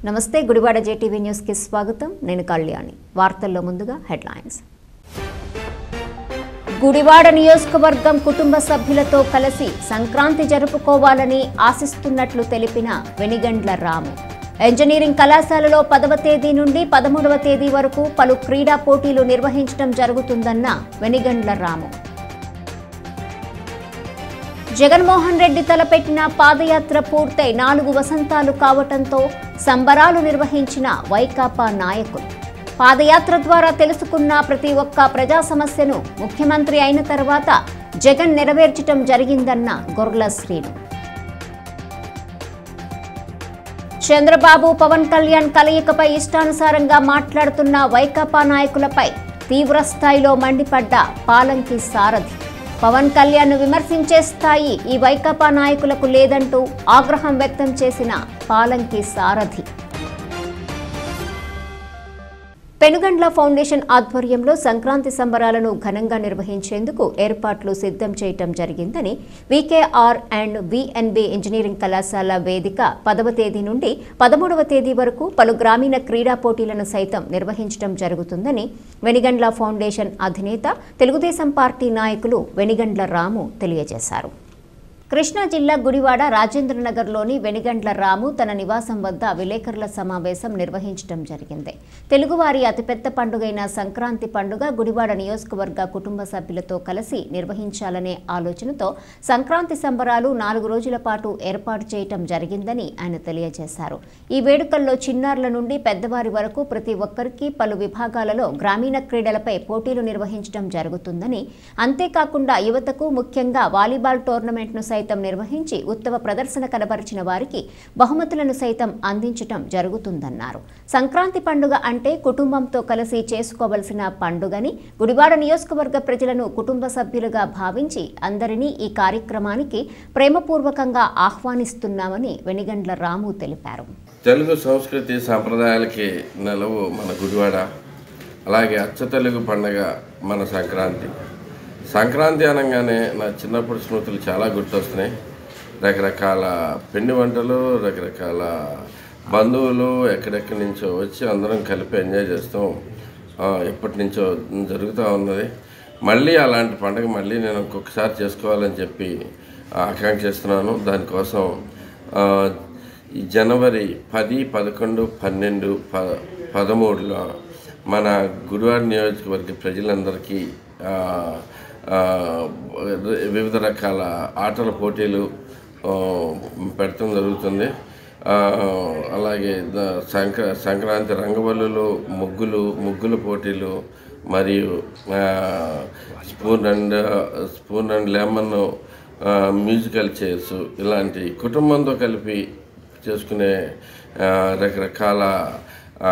నమస్తే గుడివాడ జేటీవీ న్యూస్కి స్వాగతం నేను కళ్యాణి వార్తల్లో ముందుగా హెడ్లైన్స్ గుడివాడ నియోజకవర్గం కుటుంబ సభ్యులతో కలిసి సంక్రాంతి జరుపుకోవాలని ఆశిస్తున్నట్లు తెలిపిన వెనిగండ్ల రాము ఇంజనీరింగ్ కళాశాలలో పదవ తేదీ నుండి పదమూడవ తేదీ వరకు పలు క్రీడా పోటీలు నిర్వహించడం జరుగుతుందన్న వెనిగండ్ల రాము జగన్మోహన్ రెడ్డి తలపెట్టిన పాదయాత్ర పూర్తయి నాలుగు వసంతాలు కావటంతో సంబరాలు నిర్వహించిన వైకాపా నాయకులు పాదయాత్ర ద్వారా తెలుసుకున్న ప్రతి ఒక్క ప్రజా సమస్యను ముఖ్యమంత్రి అయిన తర్వాత జగన్ నెరవేర్చటం జరిగిందన్న గొర్ల శ్రీను చంద్రబాబు పవన్ కళ్యాణ్ కలయికపై ఇష్టానుసారంగా మాట్లాడుతున్న వైకాపా నాయకులపై తీవ్ర స్థాయిలో మండిపడ్డ పాలంకి సారథి పవన్ కళ్యాణ్ విమర్శించే స్థాయి ఈ వైకాపా నాయకులకు లేదంటూ ఆగ్రహం వ్యక్తం చేసిన పాలంకి సారథి పెనుగండ్ల ఫౌండేషన్ ఆధ్వర్యంలో సంక్రాంతి సంబరాలను ఘనంగా నిర్వహించేందుకు ఏర్పాట్లు సిద్ధం చేయటం జరిగిందని వికేఆర్ అండ్ విఎన్బి ఇంజనీరింగ్ కళాశాల వేదిక పదవ తేదీ నుండి పదమూడవ తేదీ వరకు పలు గ్రామీణ క్రీడా పోటీలను సైతం నిర్వహించడం జరుగుతుందని వెనిగండ్ల ఫౌండేషన్ అధినేత తెలుగుదేశం పార్టీ నాయకులు వెనిగండ్ల రాము తెలియజేశారు కృష్ణా జిల్లా గుడివాడ రాజేంద్రనగర్లోని వెనిగండ్ల రాము తన నివాసం వద్ద విలేకరుల సమావేశం నిర్వహించడం జరిగింది తెలుగువారి అతిపెద్ద పండుగైన సంక్రాంతి పండుగ గుడివాడ నియోజకవర్గ కుటుంబ సభ్యులతో కలిసి నిర్వహించాలనే ఆలోచనతో సంక్రాంతి సంబరాలు నాలుగు రోజుల పాటు ఏర్పాటు చేయటం జరిగిందని ఆయన తెలియజేశారు ఈ వేడుకల్లో చిన్నారుల నుండి పెద్దవారి వరకు ప్రతి ఒక్కరికి పలు విభాగాలలో గ్రామీణ క్రీడలపై పోటీలు నిర్వహించడం జరుగుతుందని అంతేకాకుండా యువతకు ముఖ్యంగా వాలీబాల్ టోర్నమెంట్ను సైతం నిర్వహించి ఉత్తమ ప్రదర్శన కనబరిచిన వారికి బహుమతులను సైతం అందించటం జరుగుతుందన్నారు సంక్రాంతి పండుగ అంటే కుటుంబంతో కలిసి చేసుకోవలసిన పండుగని గుడివాడ నియోజకవర్గ ప్రజలను కుటుంబ సభ్యులుగా భావించి అందరినీ ఈ కార్యక్రమానికి ప్రేమపూర్వకంగా ఆహ్వానిస్తున్నామని వెనిగండ్ల రాము తెలిపారు తెలుగు సంస్కృతి సాంప్రదాయాలకి నెలవు మన గుడివాడ అలాగే అచ్చ తెలుగు పండగ మన సంక్రాంతి సంక్రాంతి అనగానే నా చిన్నప్పుడు స్మృతులు చాలా గుర్తొస్తున్నాయి రకరకాల పిండి వంటలు రకరకాల బంధువులు ఎక్కడెక్కడి నుంచో వచ్చి అందరం కలిపి ఎంజాయ్ చేస్తాం ఆ, ఎప్పటి నుంచో జరుగుతూ ఉన్నది మళ్ళీ అలాంటి పండుగ మళ్ళీ నేను ఇంకొకసారి చేసుకోవాలని చెప్పి ఆకాంక్షిస్తున్నాను దానికోసం ఆ, ఈ జనవరి పది పదకొండు పన్నెండు ప పదమూడులో మన గుడివాడ నియోజకవర్గ ప్రజలందరికీ ఆ, ఆ, వివిధ రకాల ఆటల పోటీలు ఆ, పెడతాం జరుగుతుంది ఆ, అలాగే ద- సంక్ర సంక్రాంతి రంగవల్లులు ముగ్గులు ముగ్గుల పోటీలు మరియు ఆ, spoon and spoon and lemon ఆ, మ్యూజికల్ చైర్స్ ఇలాంటి కుటుంబంతో కలిపి చేసుకునే ఆ, రకరకాల ఆ,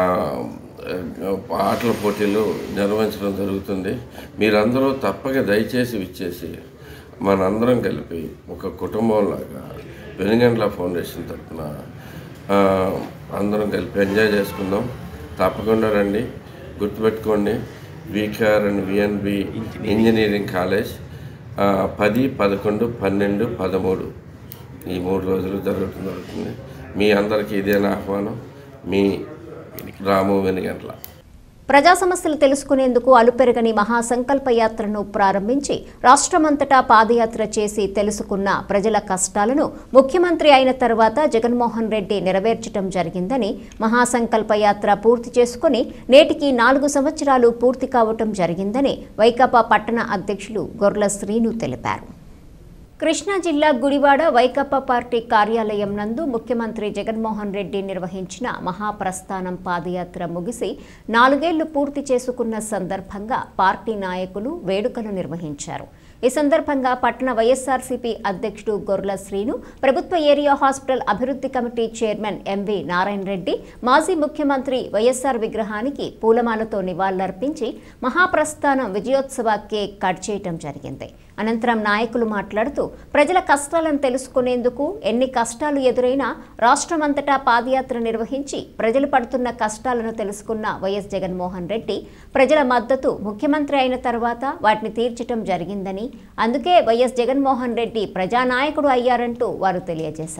ఆటల పోటీలు నిర్వహించడం జరుగుతుంది మీరందరూ తప్పక దయచేసి విచ్చేసి మనందరం కలిపి ఒక కుటుంబంలాగా వెనుగండ్ల ఫౌండేషన్ తరఫున ఆ, అందరం కలిపి ఎంజాయ్ చేసుకుందాం తప్పకుండా రండి గుర్తుపెట్టుకోండి VKR and VNB engineering college ఆ, పది పదకొండు పన్నెండు పదమూడు ఈ మూడు రోజులు జరగటం జరుగుతుంది మీ అందరికీ ఇదేనా ఆహ్వానం మీ రాము వెనుగంట్ల ప్రజా సమస్యలు తెలుసుకునేందుకు అలుపెరగని మహాసంకల్ప యాత్రను ప్రారంభించి రాష్ట్రమంతటా పాదయాత్ర చేసి తెలుసుకున్న ప్రజల కష్టాలను ముఖ్యమంత్రి అయిన తర్వాత జగన్మోహన్ రెడ్డి నెరవేర్చడం జరిగిందని మహాసంకల్ప యాత్ర పూర్తి చేసుకుని నేటికి నాలుగు సంవత్సరాలు పూర్తి కావటం జరిగిందని వైకాపా పట్టణ అధ్యక్షులు గొర్ల శ్రీను తెలిపారు కృష్ణా జిల్లా గుడివాడ వైకాపా పార్టీ కార్యాలయం నందు ముఖ్యమంత్రి జగన్మోహన్ రెడ్డి నిర్వహించిన మహాప్రస్థానం పాదయాత్ర ముగిసి నాలుగేళ్లు పూర్తి చేసుకున్న సందర్భంగా పార్టీ నాయకులు వేడుకలు నిర్వహించారు ఈ సందర్భంగా పట్టణ వైఎస్ఆర్సీపీ అధ్యక్షుడు గొర్ల శ్రీను ప్రభుత్వ ఏరియా హాస్పిటల్ అభివృద్ధి committee chairman MV Narayana Reddy మాజీ ముఖ్యమంత్రి వైఎస్ఆర్ విగ్రహానికి పూలమాలతో నివాళులర్పించి మహాప్రస్థానం విజయోత్సవ కేక్ కట్ చేయటం జరిగింది అనంతరం నాయకులు మాట్లాడుతూ ప్రజల కష్టాలను తెలుసుకునేందుకు ఎన్ని కష్టాలు ఎదురైనా రాష్ట్రమంతటా పాదయాత్ర నిర్వహించి ప్రజలు పడుతున్న కష్టాలను తెలుసుకున్న వైఎస్ జగన్మోహన్ రెడ్డి ప్రజల మద్దతు ముఖ్యమంత్రి అయిన తర్వాత వాటిని తీర్చటం జరిగిందని అందుకే వైఎస్ జగన్మోహన్ రెడ్డి ప్రజానాయకుడు అయ్యారంటూ వారు తెలియజేశారు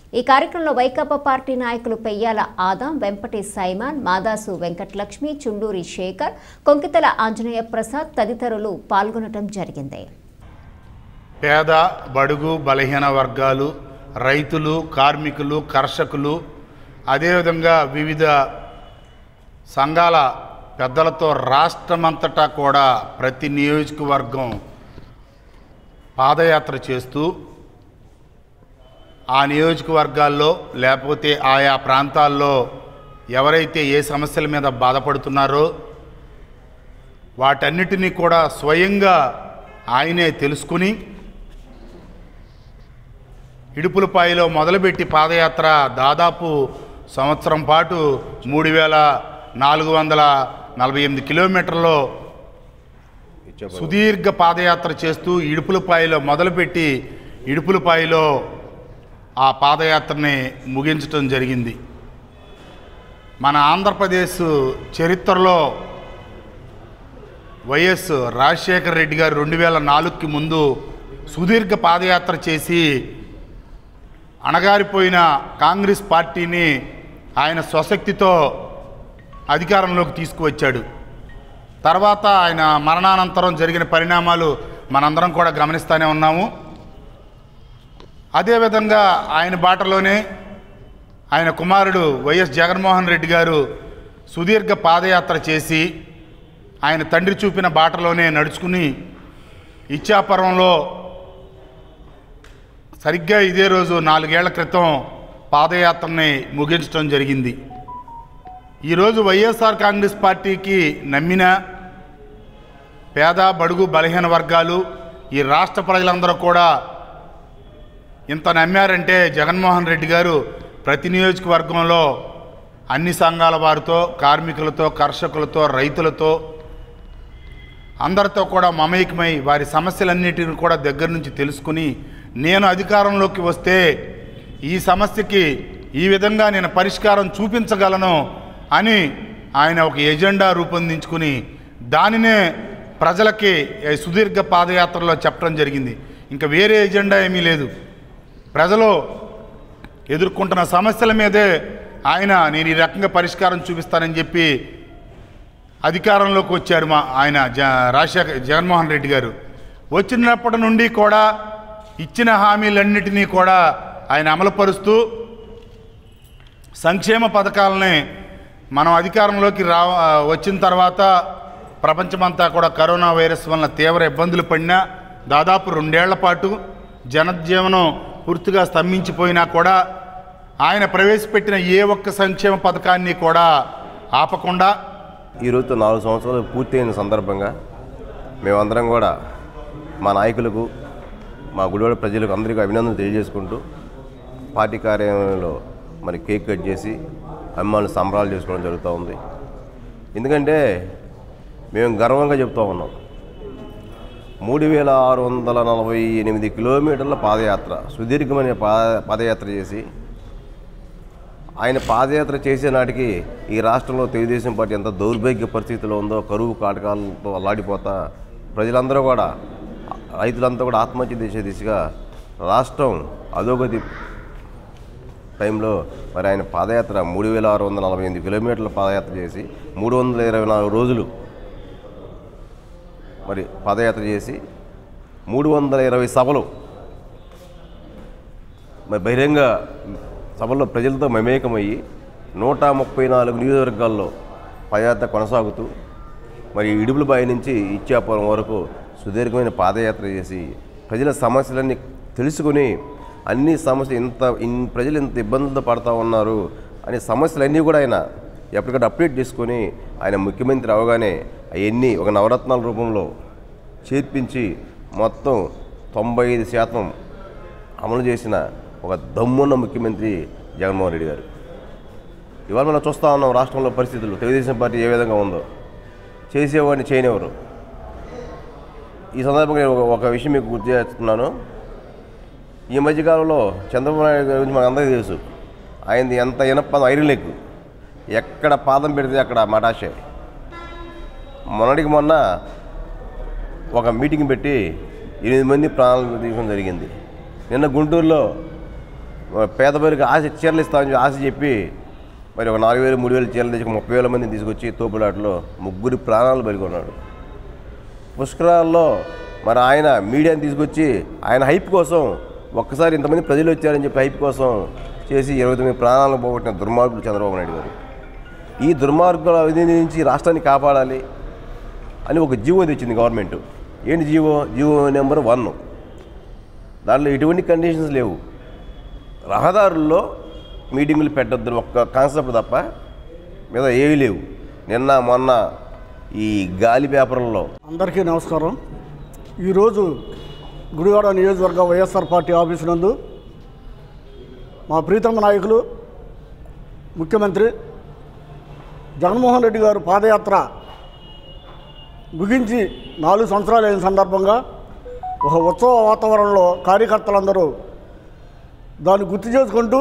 ఈ కార్యక్రమంలో వైకాపా పార్టీ నాయకులు పెయ్యాల ఆదాం వెంపటి సైమాన్ మాదాసు వెంకటలక్ష్మి చుండూరి శేఖర్ కొంకితల ఆంజనేయ ప్రసాద్ తదితరులు పాల్గొనడం జరిగింది పేద బడుగు బలహీన వర్గాలు రైతులు కార్మికులు కర్షకులు అదేవిధంగా వివిధ సంఘాల పెద్దలతో రాష్ట్రమంతటా కూడా ప్రతి నియోజకవర్గం పాదయాత్ర చేస్తూ ఆ నియోజకవర్గాల్లో లేకపోతే ఆయా ప్రాంతాల్లో ఎవరైతే ఏ సమస్యల మీద బాధపడుతున్నారో వాటన్నిటినీ కూడా స్వయంగా ఆయనే తెలుసుకుని ఇడుపులపాయలో మొదలుపెట్టి పాదయాత్ర దాదాపు సంవత్సరం పాటు మూడు వేల నాలుగు వందల నలభై ఎనిమిది కిలోమీటర్లో సుదీర్ఘ పాదయాత్ర చేస్తూ ఇడుపులపాయలో మొదలుపెట్టి ఇడుపులపాయలో ఆ పాదయాత్రని ముగించటం జరిగింది మన ఆంధ్రప్రదేశ్ చరిత్రలో వైఎస్ రాజశేఖర రెడ్డి గారు రెండు వేల నాలుగుకి ముందు సుదీర్ఘ పాదయాత్ర చేసి అణగారిపోయిన కాంగ్రెస్ పార్టీని ఆయన స్వశక్తితో అధికారంలోకి తీసుకువచ్చాడు తర్వాత ఆయన మరణానంతరం జరిగిన పరిణామాలు మనందరం కూడా గమనిస్తూనే ఉన్నాము అదేవిధంగా ఆయన బాటలోనే ఆయన కుమారుడు వైఎస్ జగన్మోహన్ రెడ్డి గారు సుదీర్ఘ పాదయాత్ర చేసి ఆయన తండ్రి చూపిన బాటలోనే నడుచుకుని ఇచ్చాపురంలో సరిగ్గా ఇదే రోజు నాలుగేళ్ల క్రితం పాదయాత్రని ముగించడం జరిగింది ఈరోజు వైఎస్ఆర్ కాంగ్రెస్ పార్టీకి నమ్మిన పేద బడుగు బలహీన వర్గాలు ఈ రాష్ట్ర ప్రజలందరూ కూడా ఇంత నమ్మారంటే జగన్మోహన్ రెడ్డి గారు ప్రతి నియోజకవర్గంలో అన్ని సంఘాల వారితో కార్మికులతో కర్షకులతో రైతులతో అందరితో కూడా మమేకమై వారి సమస్యలన్నిటిని కూడా దగ్గర నుంచి తెలుసుకుని నేను అధికారంలోకి వస్తే ఈ సమస్యకి ఈ విధంగా నేను పరిష్కారం చూపించగలను అని ఆయన ఒక ఎజెండా రూపొందించుకుని దానినే ప్రజలకి ఈ సుదీర్ఘ పాదయాత్రలో చెప్పడం జరిగింది ఇంకా వేరే ఎజెండా ఏమీ లేదు ప్రజలు ఎదుర్కొంటున్న సమస్యల మీదే ఆయన నేను ఈ రకంగా పరిష్కారం చూపిస్తానని చెప్పి అధికారంలోకి వచ్చారు మా ఆయన జ రాజశేఖర్ జగన్మోహన్ రెడ్డి గారు వచ్చినప్పటి నుండి కూడా ఇచ్చిన హామీలన్నిటినీ కూడా ఆయన అమలుపరుస్తూ సంక్షేమ పథకాలని మనం అధికారంలోకి రా వచ్చిన తర్వాత ప్రపంచమంతా కూడా కరోనా వైరస్ వలన తీవ్ర ఇబ్బందులు పడినా దాదాపు రెండేళ్ల పాటు జనజీవనం పూర్తిగా స్తంభించిపోయినా కూడా ఆయన ప్రవేశపెట్టిన ఏ ఒక్క సంక్షేమ పథకాన్ని కూడా ఆపకుండా ఈ రోజుతో నాలుగు సంవత్సరాలు పూర్తయిన సందర్భంగా మేమందరం కూడా మా నాయకులకు మా గుడివాడ ప్రజలకు అందరికీ అభినందనలు తెలియజేసుకుంటూ పార్టీ కార్యాలయంలో మరి కేక్ కట్ చేసి అభిమానులు సంబరాలు చేసుకోవడం జరుగుతూ ఉంది ఎందుకంటే మేము గర్వంగా చెప్తూ ఉన్నాం మూడు వేల ఆరు వందల నలభై ఎనిమిది కిలోమీటర్ల పాదయాత్ర సుదీర్ఘమైన పా పాదయాత్ర చేసి ఆయన పాదయాత్ర చేసే నాటికి ఈ రాష్ట్రంలో తెలుగుదేశం పార్టీ ఎంత దౌర్భాగ్య పరిస్థితిలో ఉందో కరువు కాటకాలతో అల్లాడిపోతా ప్రజలందరూ కూడా రైతులంతా కూడా ఆత్మహత్య చేసే దిశగా రాష్ట్రం అధోగతి టైంలో మరి ఆయన పాదయాత్ర మూడు వేల ఆరు వందల నలభై ఎనిమిది కిలోమీటర్ల పాదయాత్ర చేసి మూడు వందల ఇరవై నాలుగు రోజులు మరి పాదయాత్ర చేసి మూడు వందల ఇరవై సభలు మరి బహిరంగ సభల్లో ప్రజలతో మమేకమయ్యి నూట ముప్పై నాలుగు నియోజకవర్గాల్లో పదయాత్ర కొనసాగుతూ మరి ఇడుపులబాయి నుంచి ఇచ్చాపురం వరకు సుదీర్ఘమైన పాదయాత్ర చేసి ప్రజల సమస్యలన్నీ తెలుసుకుని అన్ని సమస్యలు ఇంత ఇన్ ప్రజలు ఇంత ఇబ్బందులతో పడతా ఉన్నారు అనే సమస్యలన్నీ కూడా ఆయన ఎప్పటికప్పుడు అప్డేట్ చేసుకొని ఆయన ముఖ్యమంత్రి అవగానే అవన్నీ ఒక నవరత్నాల రూపంలో చేర్పించి మొత్తం తొంభై ఐదు శాతం అమలు చేసిన ఒక దమ్మున్న ముఖ్యమంత్రి జగన్మోహన్ రెడ్డి గారు ఇవాళ మనం చూస్తూ ఉన్నాం రాష్ట్రంలో పరిస్థితులు తెలుగుదేశం పార్టీ ఏ విధంగా ఉందో చేసేవాడిని చేయనివ్వరు ఈ సందర్భంగా నేను ఒక- ఒక విషయం మీకు గుర్తు చేస్తున్నాను ఈ మధ్యకాలంలో చంద్రబాబు నాయుడు గారి గురించి మనకు అందరికీ తెలుసు ఆయనది ఎంత ఇనప ఐరన్ లెగ్ ఎక్కడ పాదం పెడితే అక్కడ మటాషే మొన్నటికి మొన్న ఒక మీటింగ్ పెట్టి ఎనిమిది మంది ప్రాణాలు తీయడం జరిగింది నిన్న గుంటూరులో పేద పేరుకి ఆశ చీరలు ఇస్తామని చెప్పి ఆశ చెప్పి మరి ఒక నాలుగు వేలు మూడు వేలు చీరలు తెచ్చి ముప్పై వేల మందిని తీసుకొచ్చి తోపులాటలో ముగ్గురి ప్రాణాలు బలిగొన్నాడు పుష్కరాల్లో మరి ఆయన మీడియాని తీసుకొచ్చి ఆయన హైప్ కోసం ఒక్కసారి ఇంతమంది ప్రజలు వచ్చారని చెప్పి హైప్ కోసం చేసి ఇరవై తొమ్మిది ప్రాణాలను పోగొట్టిన దుర్మార్గుడు చంద్రబాబు నాయుడు గారు ఈ దుర్మార్గుల అవినీతి నుంచి రాష్ట్రాన్ని కాపాడాలి అని ఒక జీవో తెచ్చింది గవర్నమెంట్ ఏంటి జీవో జీవో నెంబర్ వన్ దాంట్లో ఎటువంటి కండిషన్స్ లేవు రహదారుల్లో మీటింగులు పెట్టొద్దు ఒక్క కాన్సెప్ట్ తప్ప మీద ఏమీ లేవు నిన్న మొన్న ఈ గాలి పేపర్లలో అందరికీ నమస్కారం ఈరోజు గుడివాడ నియోజకవర్గ వైఎస్ఆర్ పార్టీ ఆఫీసు నందు మా ప్రీతమ నాయకులు ముఖ్యమంత్రి జగన్మోహన్ రెడ్డి గారు పాదయాత్ర ముగించి నాలుగు సంవత్సరాలు అయిన సందర్భంగా ఒక ఉత్సవ వాతావరణంలో కార్యకర్తలందరూ దాన్ని గుర్తు చేసుకుంటూ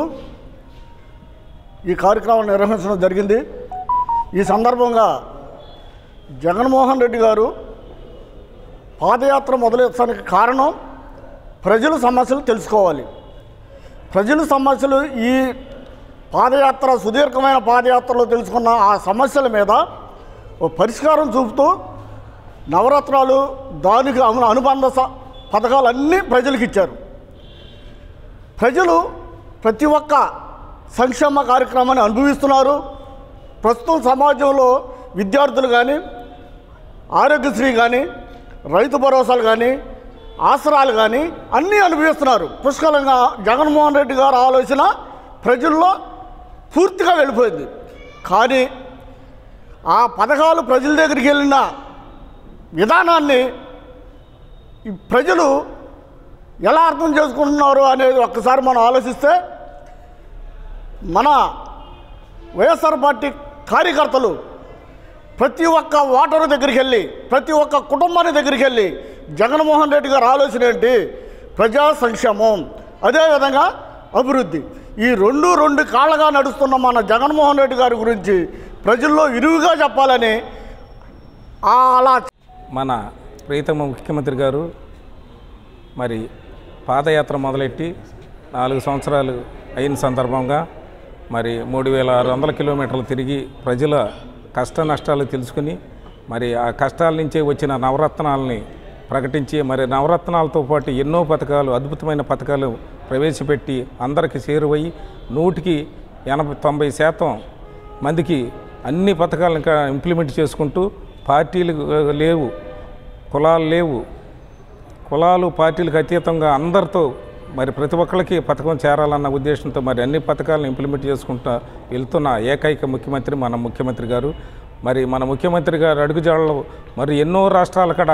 ఈ కార్యక్రమాన్ని నిర్వహించడం జరిగింది ఈ సందర్భంగా జగన్మోహన్ రెడ్డి గారు పాదయాత్ర మొదలెట్టడానికి కారణం ప్రజల సమస్యలు తెలుసుకోవాలి ప్రజల సమస్యలు ఈ పాదయాత్ర సుదీర్ఘమైన పాదయాత్రలో తెలుసుకున్న ఆ సమస్యల మీద ఓ పరిష్కారం చూపుతూ నవరత్నాలు దానికి అను- అనుబంధ స- పథకాలన్నీ ప్రజలకు ఇచ్చారు ప్రజలు ప్రతి ఒక్క సంక్షేమ కార్యక్రమాన్ని అనుభవిస్తున్నారు ప్రస్తుతం సమాజంలో విద్యార్థులు కానీ ఆరోగ్యశ్రీ కానీ రైతు భరోసాలు కానీ ఆసరాలు కానీ అన్నీ అనుభవిస్తున్నారు పుష్కలంగా జగన్మోహన్ రెడ్డి గారు ఆలోచన ప్రజల్లో పూర్తిగా వెళ్ళిపోయింది కానీ ఆ పథకాలు ప్రజల దగ్గరికి వెళ్ళిన విధానాన్ని ఈ ప్రజలు ఎలా అర్థం చేసుకుంటున్నారు అనేది ఒక్కసారి మనం ఆలోచిస్తే మన వైఎస్ఆర్ పార్టీ కార్యకర్తలు ప్రతి ఒక్క ఓటరు దగ్గరికి వెళ్ళి ప్రతి ఒక్క కుటుంబాన్ని దగ్గరికి వెళ్ళి జగన్మోహన్ రెడ్డి గారు ఆలోచన ఏంటి ప్రజా సంక్షేమం అదేవిధంగా అభివృద్ధి ఈ రెండు రెండు కాళ్ళగా నడుస్తున్న మన జగన్మోహన్ రెడ్డి గారి గురించి ప్రజల్లో విరివిగా చెప్పాలని ఆ అలా మన ప్రీతమ ముఖ్యమంత్రి గారు మరి పాదయాత్ర మొదలెట్టి నాలుగు సంవత్సరాలు అయిన సందర్భంగా మరి మూడు వేల ఆరు వందల కిలోమీటర్లు తిరిగి ప్రజల కష్ట నష్టాలు తెలుసుకుని మరి ఆ కష్టాల నుంచే వచ్చిన నవరత్నాలని ప్రకటించి మరి నవరత్నాలతో పాటు ఎన్నో పథకాలు అద్భుతమైన పథకాలు ప్రవేశపెట్టి అందరికీ చేరువయ్యి నూటికి ఎనభై తొంభై శాతం మందికి అన్ని పథకాలను ఇంకా ఇంప్లిమెంట్ చేసుకుంటూ పార్టీలు ఆ, లేవు కులాలు లేవు కులాలు పార్టీలకు అతీతంగా అందరితో మరి ప్రతి ఒక్కరికి పథకం చేరాలన్న ఉద్దేశంతో మరి అన్ని పథకాలను ఇంప్లిమెంట్ చేసుకుంటూ వెళ్తున్న ఏకైక ముఖ్యమంత్రి మన ముఖ్యమంత్రి గారు మరి మన ముఖ్యమంత్రి గారు అడుగుజాడలో మరి ఎన్నో రాష్ట్రాల కడ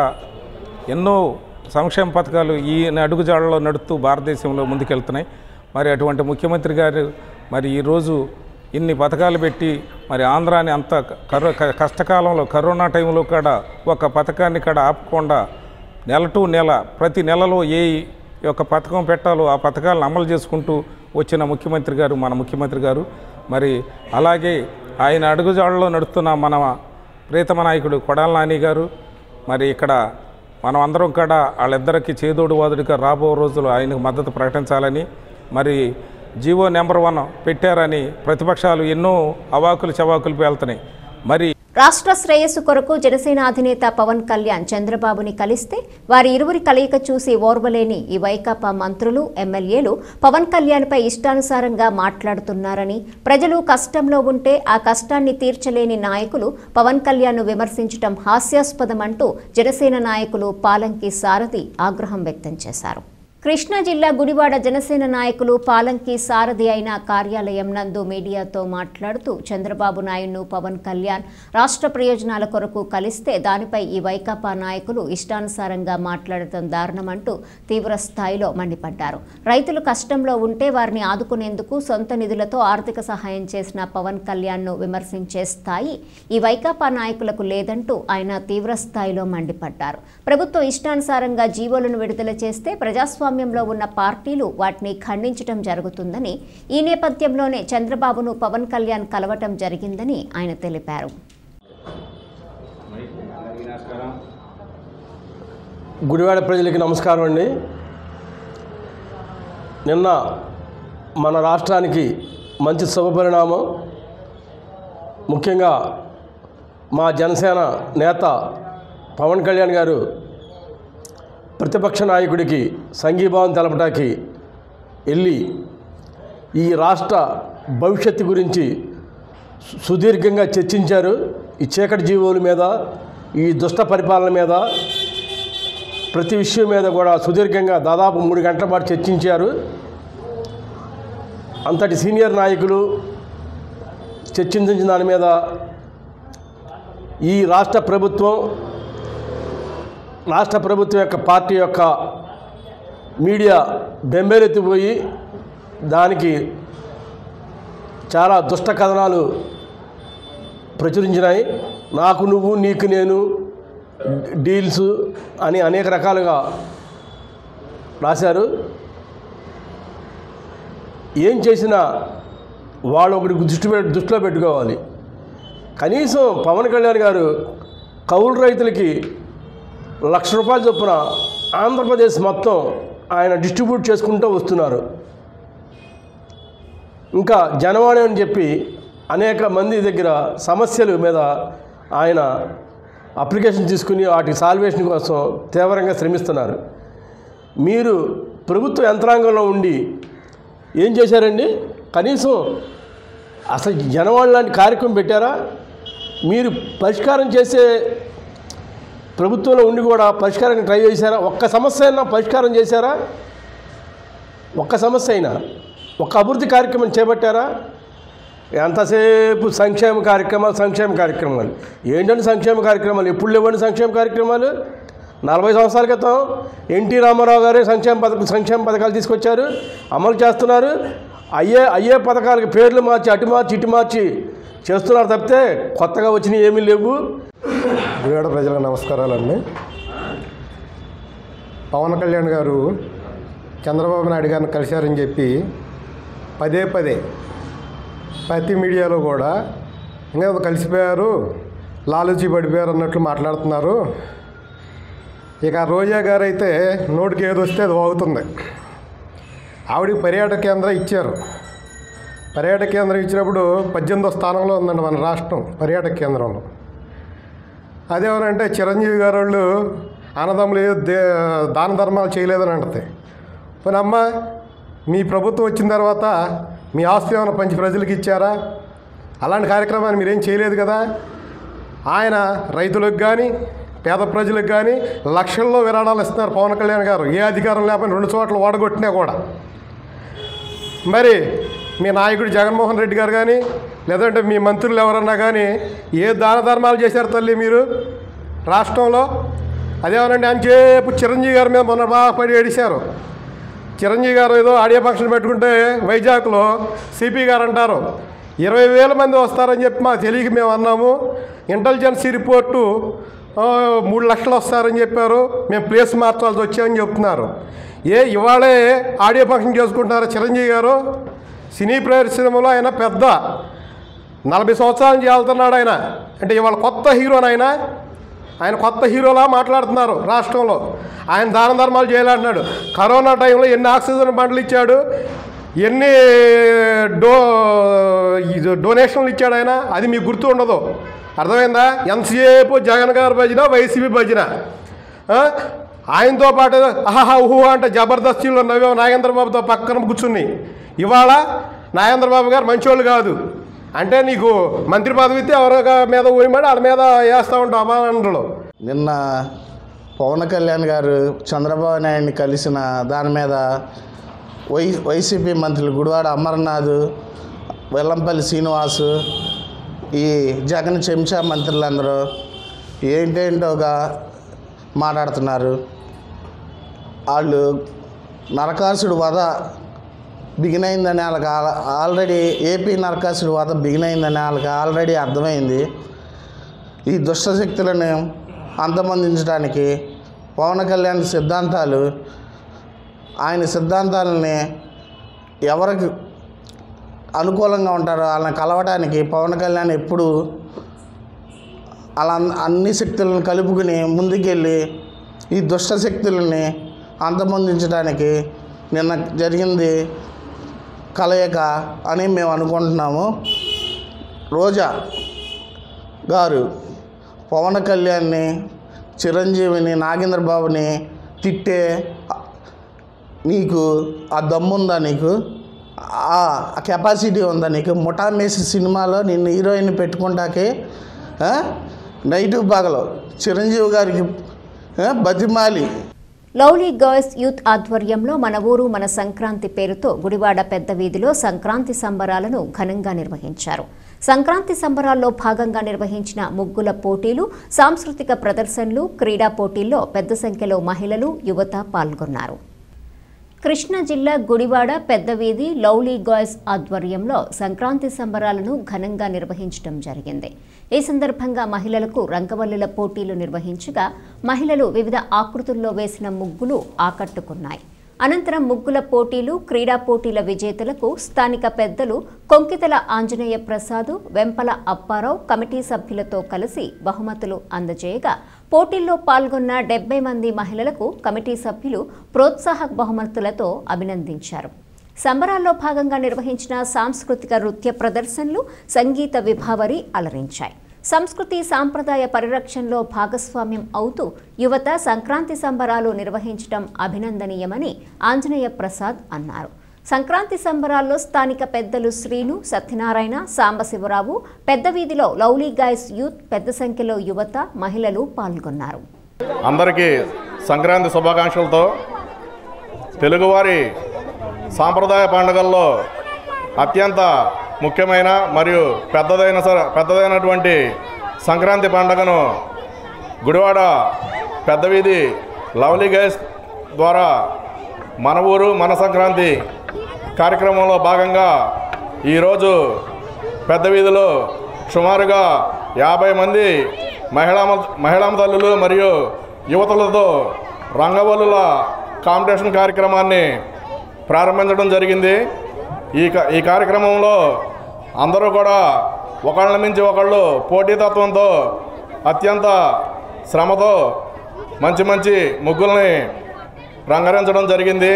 ఎన్నో సంక్షేమ పథకాలు ఈ అడుగుజాడలో నడుస్తూ భారతదేశంలో ముందుకెళ్తున్నాయి మరి అటువంటి ముఖ్యమంత్రి గారు మరి ఈరోజు ఇన్ని పథకాలు పెట్టి మరి ఆంధ్రాని అంత కరో క- కష్టకాలంలో కరోనా టైంలో కూడా ఒక పథకాన్ని కూడా ఆపకుండా నెల టు నెల ప్రతి నెలలో ఏ యొక్క పథకం పెట్టాలో ఆ పథకాలను అమలు చేసుకుంటూ వచ్చిన ముఖ్యమంత్రి గారు మన ముఖ్యమంత్రి గారు మరి అలాగే ఆయన అడుగుజాడలో నడుస్తున్న మన ప్రీతమ నాయకుడు కొడాల నాని గారు మరి ఇక్కడ మనం అందరం కూడా వాళ్ళిద్దరికి చేదోడు వాదుడిగా రాబో రోజులు ఆయనకు మద్దతు ప్రకటించాలని మరి జీవో నెంబర్ వన్ పెట్టారని ప్రతిపక్షాలు ఎన్నో అవాకులు చవాకులు పేలుతున్నాయి మరి రాష్ట్ర శ్రేయస్సు కొరకు జనసేన అధినేత పవన్ కళ్యాణ్ చంద్రబాబుని కలిస్తే వారి ఇరువురి కలయిక చూసి ఓర్వలేని ఈ వైకాపా మంత్రులు ఎమ్మెల్యేలు పవన్ కళ్యాణ్పై ఇష్టానుసారంగా మాట్లాడుతున్నారని ప్రజలు కష్టంలో ఉంటే ఆ కష్టాన్ని తీర్చలేని నాయకులు పవన్ కళ్యాణ్ను విమర్శించడం హాస్యాస్పదమంటూ జనసేన నాయకులు పాలంకి సారథి ఆగ్రహం వ్యక్తం చేశారు కృష్ణా జిల్లా గుడివాడ జనసేన నాయకులు పాలంకి సారథి అయిన కార్యాలయం నందు మీడియాతో మాట్లాడుతూ చంద్రబాబు నాయుడును పవన్ కళ్యాణ్ రాష్ట్ర ప్రయోజనాల కొరకు కలిస్తే దానిపై ఈ వైకాపా నాయకులు ఇష్టానుసారంగా మాట్లాడటం దారుణమంటూ తీవ్ర స్థాయిలో మండిపడ్డారు రైతులు కష్టంలో ఉంటే వారిని ఆదుకునేందుకు సొంత నిధులతో ఆర్థిక సహాయం చేసిన పవన్ కళ్యాణ్ను విమర్శించే స్థాయి ఈ వైకాపా నాయకులకు లేదంటూ ఆయన తీవ్ర స్థాయిలో మండిపడ్డారు ప్రభుత్వం ఇష్టానుసారంగా జీవోలను విడుదల చేస్తే ప్రజాస్వామ్యంలో ఉన్న పార్టీలు వాటిని ఖండించడం జరుగుతుందని ఈ నేపథ్యంలోనే చంద్రబాబును పవన్ కళ్యాణ్ కలవటం జరిగిందని ఆయన తెలిపారు గుడివాడ ప్రజలకి నమస్కారం అండి నిన్న మన రాష్ట్రానికి మంచి శుభపరిణామం ముఖ్యంగా మా జనసేన నేత పవన్ కళ్యాణ్ గారు ప్రతిపక్ష నాయకుడికి సంఘీభావం తెలపడానికి వెళ్ళి ఈ రాష్ట్ర భవిష్యత్తు గురించి సు- సుదీర్ఘంగా చర్చించారు ఈ చీకటి జీవుల మీద ఈ దుష్ట పరిపాలన మీద ప్రతి విషయం మీద కూడా సుదీర్ఘంగా దాదాపు మూడు గంటల పాటు చర్చించారు అంతటి సీనియర్ నాయకులు చర్చించిన దాని మీద ఈ రాష్ట్ర ప్రభుత్వం రాష్ట్ర ప్రభుత్వం యొక్క పార్టీ యొక్క మీడియా బెంబేలెత్తిపోయి దానికి చాలా దుష్ట కథనాలు ప్రచురించినాయి నాకు నువ్వు నీకు నేను డీల్స్ అని అనేక రకాలుగా రాశారు ఏం చేసినా వాళ్ళు ఒకటి దృష్టి పెట్- దృష్టిలో పెట్టుకోవాలి కనీసం పవన్ కళ్యాణ్ గారు కౌలు రైతులకి లక్ష రూపాయల చొప్పున ఆంధ్రప్రదేశ్ మొత్తం ఆయన డిస్ట్రిబ్యూట్ చేసుకుంటూ వస్తున్నారు ఇంకా జనవాణి అని చెప్పి అనేక మంది దగ్గర సమస్యల మీద ఆయన అప్లికేషన్ తీసుకుని వాటి సాల్వేషన్ కోసం తీవ్రంగా శ్రమిస్తున్నారు మీరు ప్రభుత్వ యంత్రాంగంలో ఉండి ఏం చేశారండి కనీసం అసలు జనవాణి లాంటి కార్యక్రమం పెట్టారా మీరు పరిష్కారం చేసే ప్రభుత్వంలో ఉండి కూడా పరిష్కారం ట్రై చేశారా ఒక్క సమస్య అయినా పరిష్కారం చేశారా ఒక్క సమస్య అయినా ఒక్క అభివృద్ధి కార్యక్రమం చేపట్టారా ఎంతసేపు సంక్షేమ కార్యక్రమాలు సంక్షేమ కార్యక్రమాలు ఏంటంటే సంక్షేమ కార్యక్రమాలు ఎప్పుడు లేవండి సంక్షేమ కార్యక్రమాలు నలభై సంవత్సరాల క్రితం ఎన్టీ రామారావు గారే సంక్షేమ పథకం సంక్షేమ పథకాలు తీసుకొచ్చారు అమలు చేస్తున్నారు అయ్యే అయ్యే పథకాలకి పేర్లు మార్చి అటు మార్చి ఇటు మార్చి చేస్తున్నారు తప్పితే కొత్తగా వచ్చినవి ఏమీ లేవు గుడివాడ ప్రజలకు నమస్కారాలండి పవన్ కళ్యాణ్ గారు చంద్రబాబు నాయుడు గారిని కలిశారని చెప్పి పదే పదే ప్రతి మీడియాలో కూడా ఇంకా కలిసిపోయారు లాలూచి పడిపోయారు అన్నట్లు మాట్లాడుతున్నారు ఇక రోజా గారు అయితే నోటికి ఏది వస్తే అది వాగుతుంది ఆవిడకి పర్యాటక కేంద్రం ఇచ్చారు పర్యాటక కేంద్రం ఇచ్చినప్పుడు పద్దెనిమిదో స్థానంలో ఉందండి మన రాష్ట్రం పర్యాటక కేంద్రంలో అదేమనంటే చిరంజీవి గారు వాళ్ళు అన్నదమ్ములు ఏ దే దాన ధర్మాలు చేయలేదని అంటది పోనీ అమ్మ మీ ప్రభుత్వం వచ్చిన తర్వాత మీ ఆస్తి ఏమైనా పంచి ప్రజలకు ఇచ్చారా అలాంటి కార్యక్రమాన్ని మీరేం చేయలేదు కదా ఆయన రైతులకు కానీ పేద ప్రజలకు కానీ లక్షల్లో విరాళాలు ఇస్తున్నారు పవన్ కళ్యాణ్ గారు ఏ అధికారం లేకపోయినా రెండు చోట్ల ఓడగొట్టినా కూడా మరి మీ నాయకుడు జగన్మోహన్ రెడ్డి గారు కానీ లేదంటే మీ మంత్రులు ఎవరన్నా కానీ ఏ దాన ధర్మాలు చేశారు తల్లి మీరు రాష్ట్రంలో అదేమనండి అని చెప్పు చిరంజీవి గారి మీద మొన్న బాగా పడి ఏడిశారు చిరంజీవి గారు ఏదో ఆడియో ఫంక్షన్ పెట్టుకుంటే వైజాగ్లో సిపి గారు అంటారు ఇరవై వేల మంది వస్తారని చెప్పి మాకు తెలియక మేము అన్నాము ఇంటెలిజెన్సీ రిపోర్టు ఆ, మూడు లక్షలు వస్తారని చెప్పారు మేము ప్లేస్ మార్చాల్సి వచ్చామని చెప్తున్నారు ఏ ఇవాళే ఆడియో ఫంక్షన్ చేసుకుంటున్నారు చిరంజీవి గారు సినీ పరిశ్రమలో ఆయన పెద్ద నలభై సంవత్సరాల నుంచి వెళ్తున్నాడు ఆయన అంటే ఇవాళ కొత్త హీరోనైనా ఆయన కొత్త హీరోలా మాట్లాడుతున్నారు రాష్ట్రంలో ఆయన దాన ధర్మాలు చేయాలంటున్నాడు కరోనా టైంలో ఎన్ని ఆక్సిజన్ బండ్లు ఇచ్చాడు ఎన్ని డో ఇది డొనేషన్లు ఇచ్చాడు ఆయన అది మీకు గుర్తు ఉండదు అర్థమైందా ఎంతసేపు జగన్ గారు భజన వైసీపీ భజన ఆ? ఆయనతో పాటు అహహా ఊహు అంటే జబర్దస్తిలో నవ్వే నాగేంద్రబాబుతో పక్కన కూర్చుని ఇవాళ నాగేంద్రబాబు గారు మంచోళ్ళు కాదు అంటే నీకు మంత్రి పదవి ఇస్తే ఎవరి మీద ఊయమడి వాళ్ళ మీద వేస్తూ ఉంటావు అభిమానులు నిన్న పవన్ కళ్యాణ్ గారు చంద్రబాబు నాయుడిని కలిసిన దాని మీద వై వైసీపీ మంత్రులు గుడివాడ అమర్నాథ్ వెల్లంపల్లి శ్రీనివాసు ఈ జగన్ చెంచా మంత్రులందరూ ఏంటేంటోగా మాట్లాడుతున్నారు వాళ్ళు నరకాసుడు వధ బిగిన్ అయిందని వాళ్ళకి ఆల్- ఆల్రెడీ ఏపీ నరకాసుడు వధ బిగిన్ అయిందని వాళ్ళకి ఆల్రెడీ అర్థమైంది ఈ దుష్టశక్తులను అంతమొందించడానికి పవన్ కళ్యాణ్ సిద్ధాంతాలు ఆయన సిద్ధాంతాలని ఎవరికి అనుకూలంగా ఉంటారో వాళ్ళని కలవడానికి పవన్ కళ్యాణ్ ఎప్పుడు అలా అన్ని శక్తులను కలుపుకుని ముందుకెళ్ళి ఈ దుష్ట శక్తులని అంతమొందించడానికి నిన్న జరిగింది కలయిక అని మేము అనుకుంటున్నాము రోజా గారు పవన్ కళ్యాణ్ని చిరంజీవిని నాగేంద్ర బాబుని తిట్టే నీకు ఆ దమ్ముందా నీకు ఆ కెపాసిటీ ఉందా నీకు ముఠామేసి సినిమాలో నిన్ను హీరోయిన్ పెట్టుకుంటాకే ఆ? నైటు పగలు చిరంజీవి గారికి ఆ, బతిమాలి లవ్లీ గర్ల్స్ యూత్ ఆధ్వర్యంలో మన ఊరు మన సంక్రాంతి పేరుతో గుడివాడ పెద్ద వీధిలో సంక్రాంతి సంబరాలను ఘనంగా నిర్వహించారు సంక్రాంతి సంబరాల్లో భాగంగా నిర్వహించిన ముగ్గుల పోటీలు సాంస్కృతిక ప్రదర్శనలు క్రీడా పోటీల్లో పెద్ద సంఖ్యలో మహిళలు యువత పాల్గొన్నారు కృష్ణా జిల్లా గుడివాడ పెద్దవీధి లౌలీ గాయ్స్ ఆధ్వర్యంలో సంక్రాంతి సంబరాలను ఘనంగా నిర్వహించడం జరిగింది ఈ సందర్భంగా మహిళలకు రంగవల్లుల పోటీలు నిర్వహించగా మహిళలు వివిధ ఆకృతుల్లో వేసిన ముగ్గులు ఆకట్టుకున్నాయి అనంతరం ముగ్గుల పోటీలు క్రీడా పోటీల విజేతలకు స్థానిక పెద్దలు కొంకితల ఆంజనేయ ప్రసాద్ వెంపల అప్పారావు కమిటీ సభ్యులతో కలిసి బహుమతులు అందజేయగా పోటీల్లో పాల్గొన్న డెబ్బై మంది మహిళలకు కమిటీ సభ్యులు ప్రోత్సాహక బహుమతులతో అభినందించారు సంబరాల్లో భాగంగా నిర్వహించిన సాంస్కృతిక నృత్య ప్రదర్శనలు సంగీత విభావరి అలరించాయి సంస్కృతి సాంప్రదాయ పరిరక్షణలో భాగస్వామ్యం అవుతూ యువత సంక్రాంతి సంబరాలు నిర్వహించడం అభినందనీయమని ఆంజనేయ ప్రసాద్ అన్నారు సంక్రాంతి సంబరాల్లో స్థానిక పెద్దలు శ్రీను సత్యనారాయణ సాంబశివరావు పెద్ద వీధిలో లౌలీ గాయ్స్ యూత్ పెద్ద సంఖ్యలో యువత మహిళలు పాల్గొన్నారు అందరికీ సంక్రాంతి శుభాకాంక్షలతో తెలుగువారి సాంప్రదాయ పండుగల్లో అత్యంత ముఖ్యమైన మరియు పెద్దదైన స- పెద్దదైనటువంటి సంక్రాంతి పండుగను గుడివాడ పెద్ద వీధి లవ్లీ గైస్ ద్వారా మన ఊరు మన సంక్రాంతి కార్యక్రమంలో భాగంగా ఈరోజు పెద్ద వీధిలో సుమారుగా యాభై మంది మహిళా మహిళా తల్లులు మరియు యువతులతో రంగవల్లుల కాంపిటీషన్ కార్యక్రమాన్ని ప్రారంభించడం జరిగింది ఈ క- ఈ కార్యక్రమంలో అందరూ కూడా ఒకళ్ళ మించి ఒకళ్ళు పోటీతత్వంతో అత్యంత శ్రమతో మంచి మంచి ముగ్గుల్ని రంగరించడం జరిగింది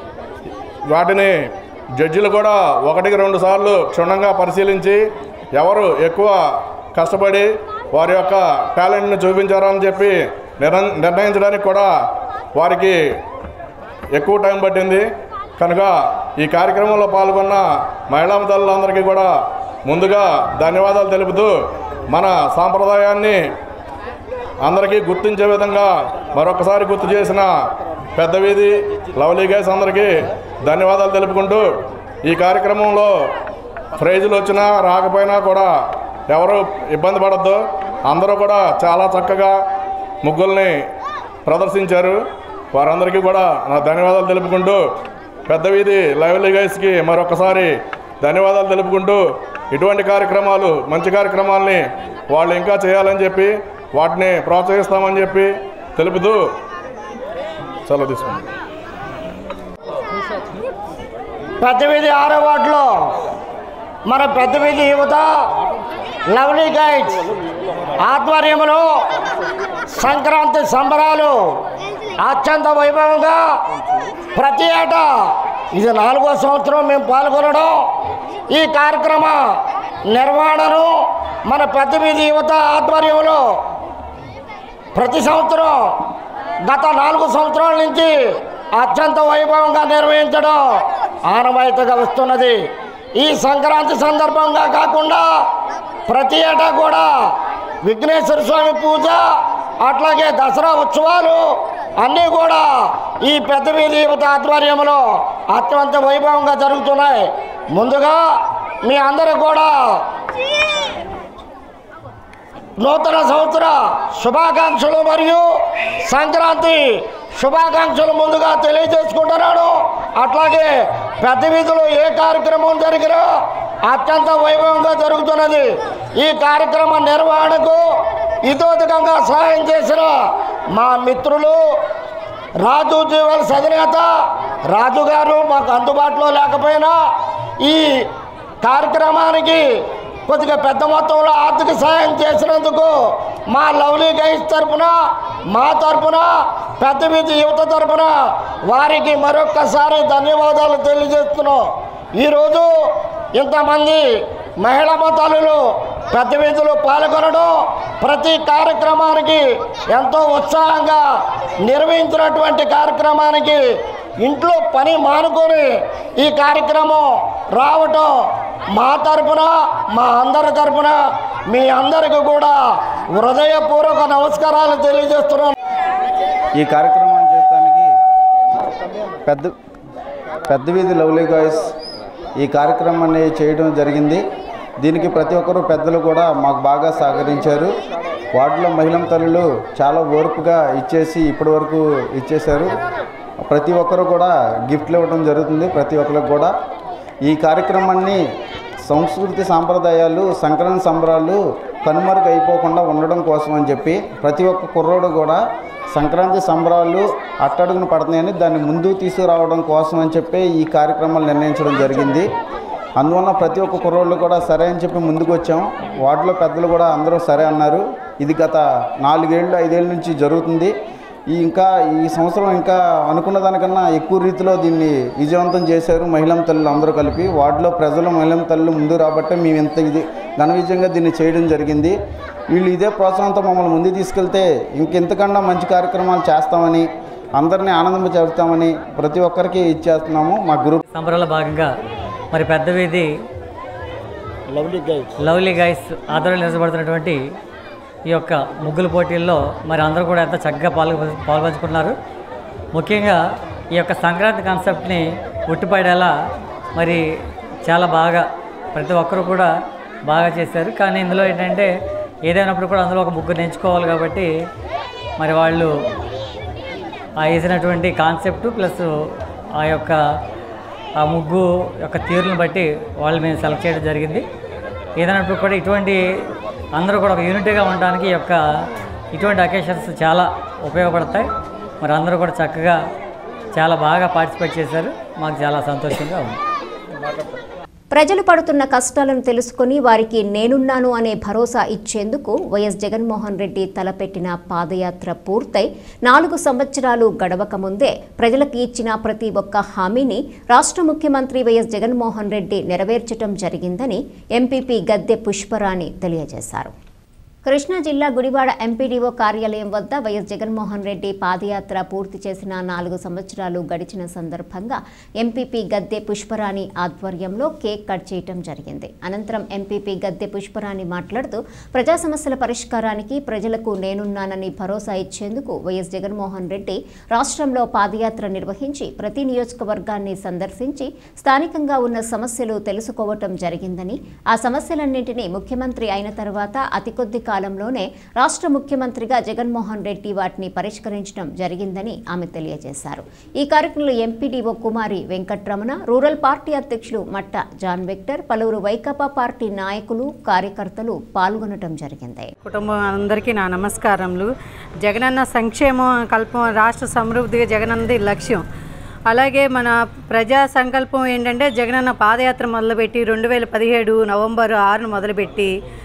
వాటిని జడ్జిలు కూడా ఒకటికి రెండు సార్లు క్షుణ్ణంగా పరిశీలించి ఎవరు ఎక్కువ కష్టపడి వారి యొక్క టాలెంట్ని చూపించారని చెప్పి నిర్ణ- నిర్ణయించడానికి కూడా వారికి ఎక్కువ టైం పట్టింది కనుక ఈ కార్యక్రమంలో పాల్గొన్న మహిళా తల్లులందరికీ కూడా ముందుగా ధన్యవాదాలు తెలుపుతూ మన సాంప్రదాయాన్ని అందరికీ గుర్తించే విధంగా మరొకసారి గుర్తు చేసిన పెద్ద వీధి లవ్లీ గైస్ అందరికీ ధన్యవాదాలు తెలుపుకుంటూ ఈ కార్యక్రమంలో ప్రైజులు వచ్చినా రాకపోయినా కూడా ఎవరు ఇబ్బంది పడద్దు అందరూ కూడా చాలా చక్కగా ముగ్గుల్ని ప్రదర్శించారు వారందరికీ కూడా నా ధన్యవాదాలు తెలుపుకుంటూ పెద్ద వీధి లవ్లీ గైస్కి మరొకసారి ధన్యవాదాలు తెలుపుకుంటూ ఇటువంటి కార్యక్రమాలు మంచి కార్యక్రమాల్ని వాళ్ళు ఇంకా చేయాలని చెప్పి వాటిని ప్రోత్సహిస్తామని చెప్పి తెలుపుతూ సెలవు తీసుకుంటాం పెద్ద వీధి ఆరో వార్డులో మన పెద్ద వీధి యువత లవ్లీ గైడ్స్ ఆధ్వర్యంలో సంక్రాంతి సంబరాలు అత్యంత వైభవంగా ప్రతి ఏటా ఇది నాలుగో సంవత్సరం మేము పాల్గొనడం ఈ కార్యక్రమ నిర్వహణను మన పెద్ద వీధి యువత ఆధ్వర్యంలో ప్రతి సంవత్సరం గత నాలుగు సంవత్సరాల నుంచి అత్యంత వైభవంగా నిర్వహించడం ఆనవాయితీగా వస్తున్నది ఈ సంక్రాంతి సందర్భంగా కాకుండా ప్రతి ఏటా కూడా విఘ్నేశ్వర స్వామి పూజ అట్లాగే దసరా ఉత్సవాలు అన్నీ కూడా ఈ పెద్ద వీధి యువత ఆధ్వర్యంలో అత్యంత వైభవంగా జరుగుతున్నాయి ముందుగా మీ అందరూ కూడా నూతన సంవత్సర శుభాకాంక్షలు మరియు సంక్రాంతి శుభాకాంక్షలు ముందుగా తెలియజేసుకుంటున్నాను అట్లాగే పెద్ద వీధిలో ఏ కార్యక్రమం జరిగినా అత్యంత వైభవంగా జరుగుతున్నది ఈ కార్యక్రమ నిర్వహణకు ఇతోధికంగా సహాయం చేసిన మా మిత్రులు రాజు జ్యువెల్స్ అధినేత రాజు గారు మాకు అందుబాటులో లేకపోయినా ఈ కార్యక్రమానికి కొద్దిగా పెద్ద మొత్తంలో ఆర్థిక సహాయం చేసినందుకు మా లవ్లీ గైడ్స్ తరపున మా తరపున పెద్ద వీధి యువత తరపున వారికి మరొక్కసారి ధన్యవాదాలు తెలియజేస్తున్నాం ఈరోజు ఇంతమంది మహిళా మతాలు పెద్ద వీధులు పాల్గొనడం ప్రతి కార్యక్రమానికి ఎంతో ఉత్సాహంగా నిర్వహించినటువంటి కార్యక్రమానికి ఇంట్లో పని మానుకొని ఈ కార్యక్రమం రావటం మా తరపున మా అందరి తరపున మీ అందరికీ కూడా హృదయపూర్వక నమస్కారాలు తెలియజేస్తున్నాను ఈ కార్యక్రమం చేయడానికి పెద్ద పెద్ద వీధి లవ్లీ గాయస్ ఈ కార్యక్రమాన్ని చేయడం జరిగింది దీనికి ప్రతి ఒక్కరూ పెద్దలు కూడా మాకు బాగా సహకరించారు వార్డులో మహిళా తల్లులు చాలా ఓర్పుగా ఇచ్చేసి ఇప్పటి వరకు ఇచ్చేశారు ప్రతి ఒక్కరు కూడా గిఫ్ట్లు ఇవ్వడం జరుగుతుంది ప్రతి ఒక్కరికి కూడా ఈ కార్యక్రమాన్ని సంస్కృతి సాంప్రదాయాలు సంక్రాంతి సంబరాలు కనుమరుగు అయిపోకుండా ఉండడం కోసం అని చెప్పి ప్రతి ఒక్క కుర్రోడు కూడా సంక్రాంతి సంబరాలు అట్టడుగున పడుతున్నాయని దాన్ని ముందుకు తీసుకురావడం కోసం అని చెప్పి ఈ కార్యక్రమాలు నిర్ణయించడం జరిగింది అందువల్ల ప్రతి ఒక్క కుర్రోళ్ళు కూడా సరే అని చెప్పి ముందుకు వచ్చాం వార్డులో పెద్దలు కూడా అందరూ సరే అన్నారు ఇది గత నాలుగేళ్ళు ఐదేళ్ళ నుంచి జరుగుతుంది ఈ ఇంకా ఈ సంవత్సరం ఇంకా అనుకున్న దానికన్నా ఎక్కువ రీతిలో దీన్ని విజయవంతం చేశారు మహిళా తల్లులు అందరూ కలిపి వార్డులో ప్రజలు మహిళా తల్లులు ముందు రాబట్టే మేము ఇంత ఇది ఘన విజయంగా దీన్ని చేయడం జరిగింది వీళ్ళు ఇదే ప్రోత్సాహంతో మమ్మల్ని ముందుకు తీసుకెళ్తే ఇంకెంతకన్నా మంచి కార్యక్రమాలు చేస్తామని అందరినీ ఆనందం చెబుతామని ప్రతి ఒక్కరికి ఇచ్చేస్తున్నాము మా గ్రూప్ సంబరాల భాగంగా మరి పెద్ద వీధి లవ్లీ గైస్ లవ్లీ గైస్ ఆధ్వర్యంలో నిర్వహించబడుతున్నటువంటి ఈ యొక్క ముగ్గుల పోటీల్లో మరి అందరూ కూడా ఎంతో చక్కగా పాల్గొ పాల్పంచుకున్నారు ముఖ్యంగా ఈ యొక్క సంక్రాంతి కాన్సెప్ట్ని ఉట్టిపడేలా మరి చాలా బాగా ప్రతి ఒక్కరు కూడా బాగా చేశారు కానీ ఇందులో ఏంటంటే ఏదైనప్పుడు కూడా అందులో ఒక ముగ్గురు ఎంచుకోవాలి కాబట్టి మరి వాళ్ళు ఆ వేసినటువంటి కాన్సెప్ట్ ప్లస్ ఆ యొక్క ఆ ముగ్గు యొక్క తీరుని బట్టి వాళ్ళు మేము సెలెక్ట్ చేయడం జరిగింది ఏదైనప్పుడు కూడా ఇటువంటి అందరూ కూడా ఒక యూనిటీగా ఉండడానికి ఈ యొక్క ఇటువంటి అకేషన్స్ చాలా ఉపయోగపడతాయి మరి అందరూ కూడా చక్కగా చాలా బాగా పార్టిసిపేట్ చేశారు మాకు చాలా సంతోషంగా ఉంది ప్రజలు పడుతున్న కష్టాలను తెలుసుకుని వారికి నేనున్నాను అనే భరోసా ఇచ్చేందుకు వైఎస్ జగన్మోహన్ రెడ్డి తలపెట్టిన పాదయాత్ర పూర్తయి నాలుగు సంవత్సరాలు గడవక ముందే ప్రజలకు ఇచ్చిన ప్రతి ఒక్క హామీని రాష్ట్ర ముఖ్యమంత్రి వైఎస్ జగన్మోహన్ రెడ్డి నెరవేర్చడం జరిగిందని ఎంపీపీ గద్దె పుష్పరాణి తెలియజేశారు కృష్ణా జిల్లా గుడివాడ ఎంపీడీఓ కార్యాలయం వద్ద వైఎస్ జగన్మోహన్ రెడ్డి పాదయాత్ర పూర్తి చేసిన నాలుగు సంవత్సరాలు గడిచిన సందర్భంగా ఎంపీపీ గద్దె పుష్పరాణి ఆధ్వర్యంలో కేక్ కట్ చేయటం జరిగింది అనంతరం ఎంపీపీ గద్దె పుష్పరాణి మాట్లాడుతూ ప్రజా సమస్యల పరిష్కారానికి ప్రజలకు నేనున్నానని భరోసా ఇచ్చేందుకు వైఎస్ జగన్మోహన్ రెడ్డి రాష్ట్రంలో పాదయాత్ర నిర్వహించి ప్రతి నియోజకవర్గాన్ని సందర్శించి స్థానికంగా ఉన్న సమస్యలు తెలుసుకోవటం జరిగిందని ఆ సమస్యలన్నింటినీ ముఖ్యమంత్రి అయిన తర్వాత అతి కొద్ది కాలంలోనే రాష్ట్ర ముఖ్యమంత్రిగా జగన్మోహన్ రెడ్డి వాటిని పరిష్కరించడం జరిగిందని ఆమె తెలియజేశారు ఈ కార్యక్రమంలో ఎంపీడీఓ కుమారి వెంకట్రమణ రూరల్ పార్టీ అధ్యక్షులు మట్ట జాన్ విక్టర్ పలువురు వైకాపా పార్టీ నాయకులు కార్యకర్తలు పాల్గొనడం జరిగింది కుటుంబం అందరికీ నా నమస్కారములు జగనన్న సంక్షేమం కల్పం రాష్ట్ర సమృద్ధిగా జగనన్నది లక్ష్యం అలాగే మన ప్రజా సంకల్పం ఏంటంటే జగనన్న పాదయాత్ర మొదలుపెట్టి రెండు వేల పదిహేడు నవంబర్ ఆరును మొదలుపెట్టి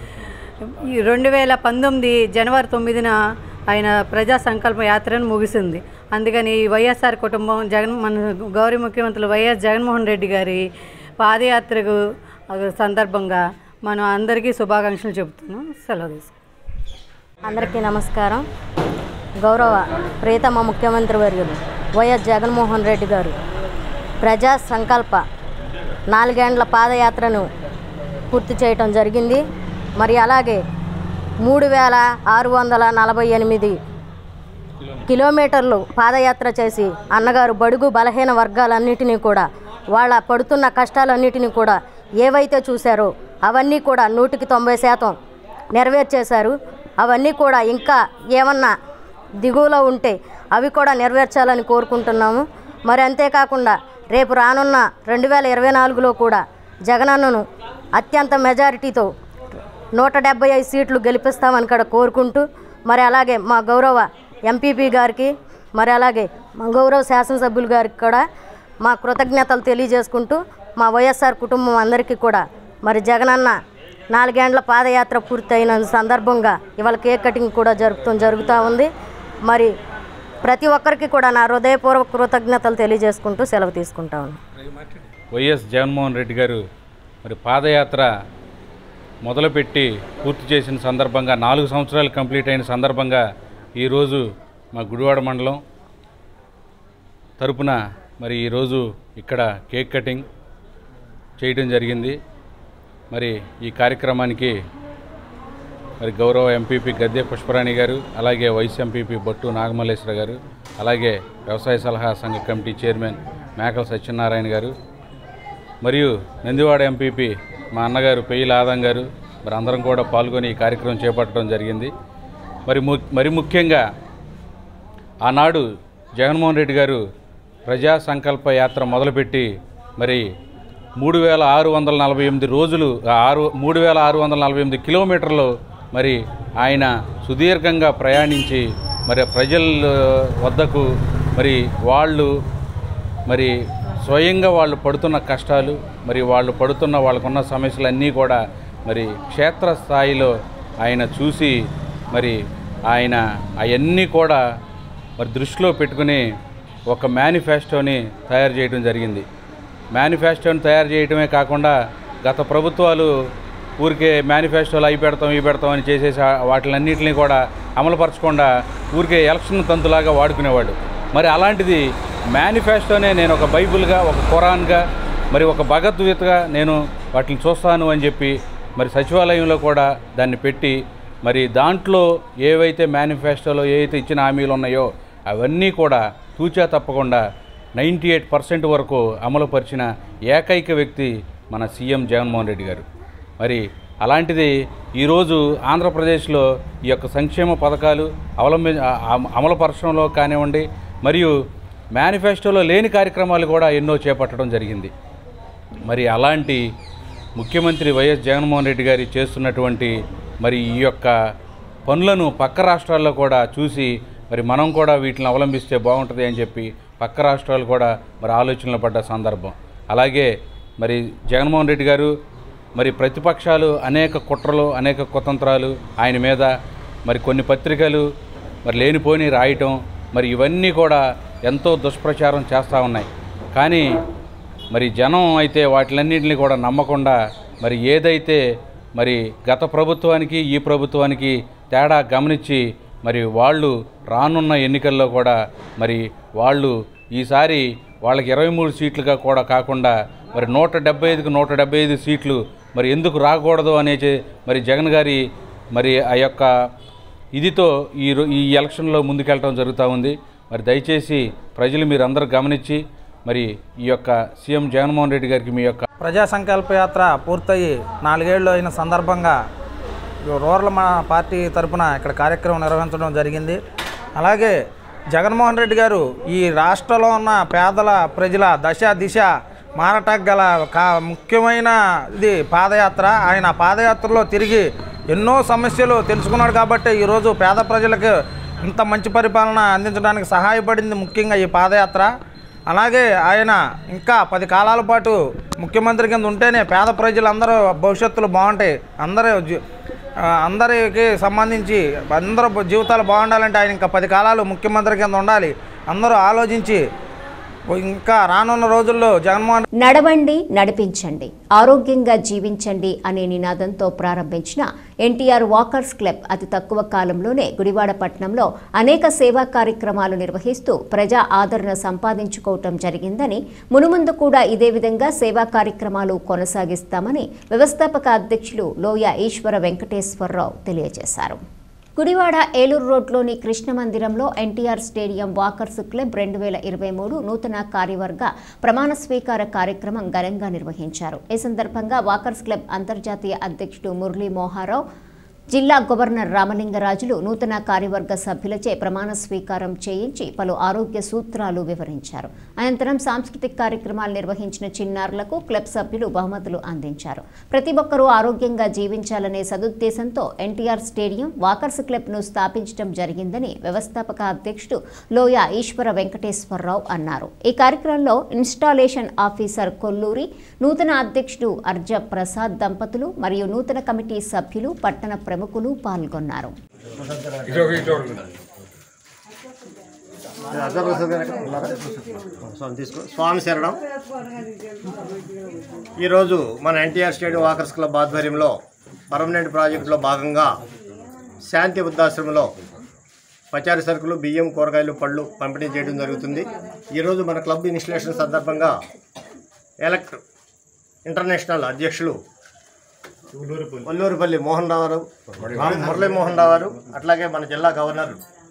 ఈ రెండు వేల పంతొమ్మిది జనవరి తొమ్మిదిన ఆయన ప్రజా సంకల్ప యాత్రను ముగిసింది అందుకని ఈ వైఎస్ఆర్ కుటుంబం జగన్ మన గౌరవ ముఖ్యమంత్రులు వైఎస్ జగన్మోహన్ రెడ్డి గారి పాదయాత్రకు సందర్భంగా మనం అందరికీ శుభాకాంక్షలు చెబుతున్నాం సెలవు తీసుకుంటాం అందరికీ నమస్కారం గౌరవ ప్రియతమ ముఖ్యమంత్రి వర్యులు వైఎస్ జగన్మోహన్ రెడ్డి గారు ప్రజా సంకల్ప నాలుగేండ్ల పాదయాత్రను పూర్తి చేయటం జరిగింది మరి అలాగే మూడు వేల ఆరు వందల నలభై ఎనిమిది కిలోమీటర్లు పాదయాత్ర చేసి అన్నగారు బడుగు బలహీన వర్గాలన్నిటినీ కూడా వాళ్ళ పడుతున్న కష్టాలన్నిటినీ కూడా ఏవైతే చూశారో అవన్నీ కూడా నూటికి తొంభై శాతం నెరవేర్చేశారు అవన్నీ కూడా ఇంకా ఏమన్నా దిగువలో ఉంటే అవి కూడా నెరవేర్చాలని కోరుకుంటున్నాము మరి అంతేకాకుండా రేపు రానున్న రెండు వేల ఇరవై నాలుగులో కూడా జగనన్నను అత్యంత మెజారిటీతో నూట డెబ్బై ఐదు సీట్లు గెలిపిస్తామని కూడా కోరుకుంటూ మరి అలాగే మా గౌరవ ఎంపీపీ గారికి మరి అలాగే మా గౌరవ శాసనసభ్యులు గారికి కూడా మా కృతజ్ఞతలు తెలియజేసుకుంటూ మా వైఎస్ఆర్ కుటుంబం అందరికీ కూడా మరి జగనన్న నాలుగేండ్ల పాదయాత్ర పూర్తయిన సందర్భంగా ఇవాళ కేక్ కటింగ్ కూడా జరుపుతూ జరుగుతూ ఉంది మరి ప్రతి ఒక్కరికి కూడా నా హృదయపూర్వక కృతజ్ఞతలు తెలియజేసుకుంటూ సెలవు తీసుకుంటా ఉన్నాను వైఎస్ జగన్మోహన్ రెడ్డి గారు మరి పాదయాత్ర మొదలుపెట్టి పూర్తి చేసిన సందర్భంగా నాలుగు సంవత్సరాలు కంప్లీట్ అయిన సందర్భంగా ఈరోజు మా గుడివాడ మండలం తరపున మరి ఈరోజు ఇక్కడ కేక్ కటింగ్ చేయడం జరిగింది మరి ఈ కార్యక్రమానికి మరి గౌరవ ఎంపీపీ గద్దె పుష్పరాణి గారు అలాగే వైస్ ఎంపీపీ బొట్టు నాగమల్లేశ్వర గారు అలాగే వ్యవసాయ సలహా సంఘ కమిటీ చైర్మన్ మేకల సత్యనారాయణ గారు మరియు నందివాడ ఎంపీపీ మా అన్నగారు పెయ్యిల ఆదం గారు మరి అందరం కూడా పాల్గొని ఈ కార్యక్రమం చేపట్టడం జరిగింది మరి ము మరి ముఖ్యంగా ఆనాడు జగన్మోహన్ రెడ్డి గారు ప్రజా సంకల్ప యాత్ర మొదలుపెట్టి మరి మూడు వేల ఆరు వందల నలభై ఎనిమిది రోజులు ఆరు మూడు వేల ఆరు వందల నలభై ఎనిమిది కిలోమీటర్లు మరి ఆయన సుదీర్ఘంగా ప్రయాణించి మరి ప్రజల వద్దకు మరి వాళ్ళు మరి స్వయంగా వాళ్ళు పడుతున్న కష్టాలు మరి వాళ్ళు పడుతున్న వాళ్ళకున్న సమస్యలన్నీ కూడా మరి క్షేత్రస్థాయిలో ఆయన చూసి మరి ఆయన అవన్నీ కూడా మరి దృష్టిలో పెట్టుకుని ఒక మేనిఫెస్టోని తయారు చేయడం జరిగింది మేనిఫెస్టోని తయారు చేయడమే కాకుండా గత ప్రభుత్వాలు ఊరికే మేనిఫెస్టోలు అవి పెడతాం ఇవి పెడతాం అని చేసేసి వాటిలన్నింటినీ కూడా అమలుపరచకుండా ఊరికే ఎలక్షన్ తంతులాగా వాడుకునేవాడు మరి అలాంటిది మేనిఫెస్టోనే నేను ఒక బైబిల్గా ఒక ఖురాన్గా మరి ఒక భగవద్గీతగా నేను వాటిని చూస్తాను అని చెప్పి మరి సచివాలయంలో కూడా దాన్ని పెట్టి మరి దాంట్లో ఏవైతే మేనిఫెస్టోలో ఏవైతే ఇచ్చిన హామీలు ఉన్నాయో అవన్నీ కూడా తూచా తప్పకుండా నైంటీ ఎయిట్ పర్సెంట్ వరకు అమలుపరిచిన ఏకైక వ్యక్తి మన సీఎం జగన్మోహన్ రెడ్డి గారు మరి అలాంటిది ఈరోజు ఆంధ్రప్రదేశ్లో ఈ యొక్క సంక్షేమ పథకాలు అవలంబి అమ- అమలుపరచడంలో కానివ్వండి మరియు మేనిఫెస్టోలో లేని కార్యక్రమాలు కూడా ఎన్నో చేపట్టడం జరిగింది మరి అలాంటి ముఖ్యమంత్రి వైఎస్ జగన్మోహన్ రెడ్డి గారి చేస్తున్నటువంటి మరి ఈ యొక్క పనులను పక్క రాష్ట్రాల్లో కూడా చూసి మరి మనం కూడా వీటిని అవలంబిస్తే బాగుంటుంది అని చెప్పి పక్క రాష్ట్రాలు కూడా మరి ఆలోచనలు పడ్డ సందర్భం అలాగే మరి జగన్మోహన్ రెడ్డి గారు మరి ప్రతిపక్షాలు అనేక కుట్రలు అనేక కుతంత్రాలు ఆయన మీద మరి కొన్ని పత్రికలు మరి లేనిపోని రాయటం మరి ఇవన్నీ కూడా ఎంతో దుష్ప్రచారం చేస్తూ ఉన్నాయి కానీ మరి జనం అయితే వాటిలన్నింటినీ కూడా నమ్మకుండా మరి ఏదైతే మరి గత ప్రభుత్వానికి ఈ ప్రభుత్వానికి తేడా గమనించి మరి వాళ్ళు రానున్న ఎన్నికల్లో కూడా మరి వాళ్ళు ఈసారి వాళ్ళకి ఇరవై మూడు సీట్లుగా కూడా కాకుండా మరి నూట డెబ్బై ఐదుకు నూట డెబ్బై ఐదు సీట్లు మరి ఎందుకు రాకూడదు అనేసి మరి జగన్ గారి మరి ఆ యొక్క ఇదితో ఈ రో- ఈ ఎలక్షన్లో ముందుకెళ్ళడం జరుగుతూ ఉంది మరి దయచేసి ప్రజలు మీరు అందరూ గమనించి మరి ఈ యొక్క సీఎం జగన్మోహన్ రెడ్డి గారికి మీ యొక్క ప్రజా సంకల్ప యాత్ర పూర్తయి నాలుగేళ్లు అయిన సందర్భంగా రూరల్ మా పార్టీ తరపున ఇక్కడ కార్యక్రమం నిర్వహించడం జరిగింది అలాగే జగన్మోహన్ రెడ్డి గారు ఈ రాష్ట్రంలో ఉన్న పేదల ప్రజల దశ దిశ మారటానికి గల కా ముఖ్యమైన ఇది పాదయాత్ర ఆయన పాదయాత్రలో తిరిగి ఎన్నో సమస్యలు తెలుసుకున్నాడు కాబట్టి ఈరోజు పేద ప్రజలకు ఇంత మంచి పరిపాలన అందించడానికి సహాయపడింది ముఖ్యంగా ఈ పాదయాత్ర అలాగే ఆయన ఇంకా పది కాలాల పాటు ముఖ్యమంత్రి కింద ఉంటేనే పేద ప్రజలందరూ భవిష్యత్తులు బాగుంటాయి అందరూ జీ- ఆ, అందరికి సంబంధించి అందరూ జీవితాలు బాగుండాలంటే ఆయన ఇంకా పది కాలాలు ముఖ్యమంత్రి కింద ఉండాలి అందరూ ఆలోచించి ఇంకా రానున్న రోజుల్లో జగన్మోహన్ నడవండి నడిపించండి ఆరోగ్యంగా జీవించండి అనే నినాదంతో ప్రారంభించిన ఎన్టీఆర్ వాకర్స్ క్లబ్ అతి తక్కువ కాలంలోనే గుడివాడ పట్టణంలో అనేక సేవా కార్యక్రమాలు నిర్వహిస్తూ ప్రజా ఆదరణ సంపాదించుకోవటం జరిగిందని మునుముందు కూడా ఇదే విధంగా సేవా కార్యక్రమాలు కొనసాగిస్తామని వ్యవస్థాపక అధ్యక్షులు లోయ ఈశ్వర వెంకటేశ్వరరావు తెలియజేశారు గుడివాడ ఏలూరు రోడ్లోని కృష్ణ మందిరంలో ఎన్టీఆర్ స్టేడియం వాకర్స్ క్లబ్ రెండు వేల ఇరవై మూడు నూతన కార్యవర్గ ప్రమాణ స్వీకార కార్యక్రమం ఘనంగా నిర్వహించారు ఈ సందర్భంగా వాకర్స్ క్లబ్ అంతర్జాతీయ అధ్యక్షుడు మురళీ మోహారావు జిల్లా గవర్నర్ రామలింగరాజులు నూతన కార్యవర్గ సభ్యులచే ప్రమాణ స్వీకారం చేయించి పలు ఆరోగ్య సూత్రాలు వివరించారు అనంతరం సాంస్కృతిక కార్యక్రమాలు నిర్వహించిన చిన్నారులకు క్లబ్ సభ్యులు బహుమతులు అందించారు ప్రతి ఒక్కరూ ఆరోగ్యంగా జీవించాలనే సదుద్దేశంతో ఎన్టీఆర్ స్టేడియం వాకర్స్ క్లబ్ను స్థాపించడం జరిగిందని వ్యవస్థాపక అధ్యక్షుడు లోయ ఈశ్వర వెంకటేశ్వరరావు అన్నారు ఈ కార్యక్రమంలో ఇన్స్టాలేషన్ ఆఫీసర్ కొల్లూరి నూతన అధ్యక్షుడు అర్జ ప్రసాద్ దంపతులు మరియు నూతన కమిటీ సభ్యులు పట్టణ ప్రముఖులు పాల్గొన్నారు అర్ధప్రసాద్ గారు ఎక్కడ ఉన్నారా? స్వామి తీసుకో స్వామి శరణం ఈరోజు మన ఎన్టీఆర్ స్టేడియం వాకర్స్ క్లబ్ ఆధ్వర్యంలో పర్మనెంట్ ప్రాజెక్టులో భాగంగా శాంతి వృద్ధాశ్రమంలో పచారి సరుకులు బియ్యం కూరగాయలు పళ్ళు పంపిణీ చేయడం జరుగుతుంది ఈరోజు మన క్లబ్ ఇన్స్టలేషన్ సందర్భంగా ఎలక్ట్ ఇంటర్నేషనల్ అధ్యక్షులు వల్లూరుపల్లి మోహన్ రావు గారు మురళీ మోహన్ రావు గారు అట్లాగే మన జిల్లా గవర్నర్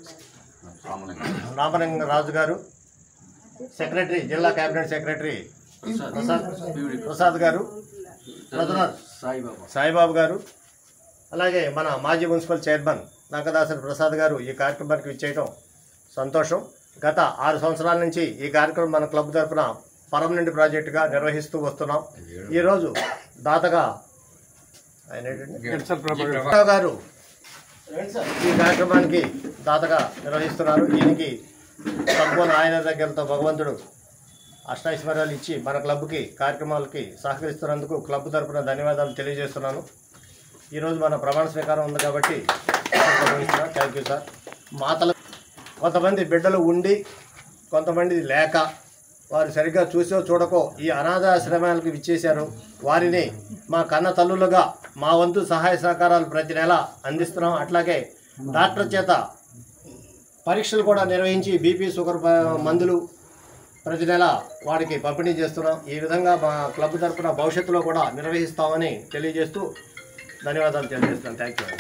రామలింగ రాజు గారు సెక్రటరీ జిల్లా కేబినెట్ సెక్రటరీ ప్రసాద్ ప్రసాద్ గారు ట్రెజరర్ సాయిబాబు గారు అలాగే మన మాజీ మున్సిపల్ చైర్మన్ నాగదాసరి ప్రసాద్ గారు ఈ కార్యక్రమానికి విచ్చేయటం సంతోషం గత ఆరు సంవత్సరాల నుంచి ఈ కార్యక్రమం మన క్లబ్ తరఫున పర్మనెంట్ ప్రాజెక్టుగా నిర్వహిస్తూ వస్తున్నాం ఈరోజు దాతగా ఆయన ఏంటండి? రావు గారు ఈ కార్యక్రమానికి దాతగా నిర్వహిస్తున్నారు దీనికి సంపూర్ణ ఆయన దగ్గరతో భగవంతుడు అష్టైశ్వర్యాలు ఇచ్చి మన క్లబ్కి కార్యక్రమాలకి సహకరిస్తున్నందుకు క్లబ్ తరపున ధన్యవాదాలు తెలియజేస్తున్నాను ఈరోజు మన ప్రమాణ స్వీకారం ఉంది కాబట్టి థ్యాంక్ యూ సార్ మాతల కొంతమంది బిడ్డలు ఉండి కొంతమంది లేక వారు సరిగ్గా చూసో చూడకో ఈ అనాథాశ్రమాలకు విచ్చేశారు వారిని మా కన్న తల్లులుగా మా వంతు సహాయ సహకారాలు ప్రతి నెల అందిస్తున్నాం అట్లాగే డాక్టర్ చేత పరీక్షలు కూడా నిర్వహించి బీపీ షుగర్ ప- మందులు ప్రతి నెల వాడికి పంపిణీ చేస్తున్నాం ఈ విధంగా మా క్లబ్ తరఫున భవిష్యత్తులో కూడా నిర్వహిస్తామని తెలియజేస్తూ ధన్యవాదాలు తెలియజేస్తున్నాను థ్యాంక్ యూ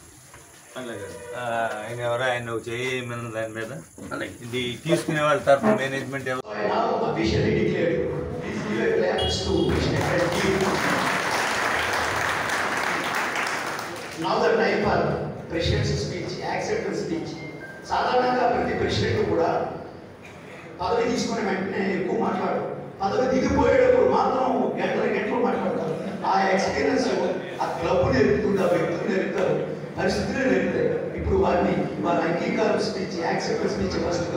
ఆయన ఎవరో ఆయన ఒక చేయమన్న దాని మీద ఇది తీసుకునే వాళ్ళ తరఫు మేనేజ్మెంట్ ఎవరు officially declared. Please give a claps to Now the time for president's speech, acceptance speech. సాధారణంగా ప్రతి ప్రెసిడెంట్ కూడా పదవి తీసుకునే వెంటనే ఎక్కువ మాట్లాడు పదవి దిగిపోయేటప్పుడు మాత్రం గంటల గంటలు మాట్లాడతారు ఆ ఎక్స్పీరియన్స్ ఆ క్లబ్ నేర్పుతుంది ఆ వ్యక్తులు నేర్పుతారు పరిస్థితులే నేర్పుతాయి ఇప్పుడు వారిని వారి అంగీకారం స్పీచ్ యాక్సెప్టెన్స్ స్పీచ్ ఫస్ట్గా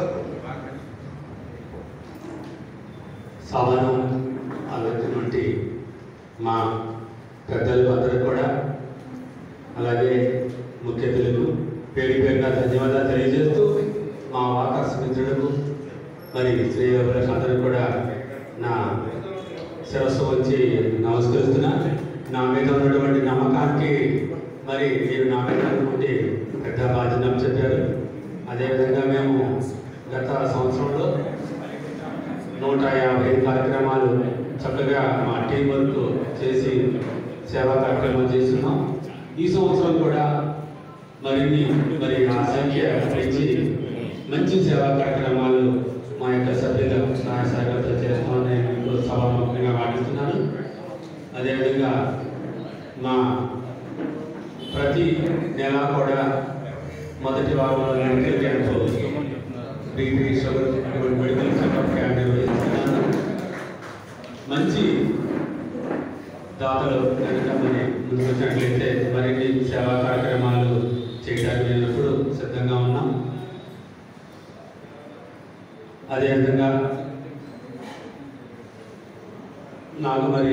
సభను అలసినటువంటి మా పెద్దలు అందరూ కూడా అలాగే ముఖ్య అతిథులకు పేరు పేరుగా ధన్యవాదాలు తెలియజేస్తూ మా వాకర్స్ మిత్రులకు మరి శ్రీ అందరికీ కూడా నా శిరస్సు వచ్చి నమస్కరిస్తున్నా నా మీద ఉన్నటువంటి నమ్మకానికి మరి మీరు నా మీద ఉన్నటువంటి పెద్ద బాధ్యత చెప్పారు అదేవిధంగా మేము గత సంవత్సరంలో నూట యాభై కార్యక్రమాలు చక్కగా మా టీం వర్క్ చేసి సేవా కార్యక్రమాలు చేస్తున్నాం ఈ సంవత్సరం కూడా మరిన్ని మరి ఆ సంఖ్య పెంచి మంచి సేవా కార్యక్రమాలు మా యొక్క సభ్యుల సహాయ సహకారంతో చేస్తామని మీకు సభాముఖంగా పాటిస్తున్నాను అదేవిధంగా మా ప్రతి నెల కూడా మొదటి వారంలో medical camp BP sugar medical checkup camp నిర్వహిస్తున్నాను మంచి దాతలు కనుక మరి ముందుకు వచ్చినట్లయితే మరిన్ని సేవా కార్యక్రమాలు చేయడానికి మేము ఎప్పుడు సిద్ధంగా ఉన్నాం అదేవిధంగా నాకు మరి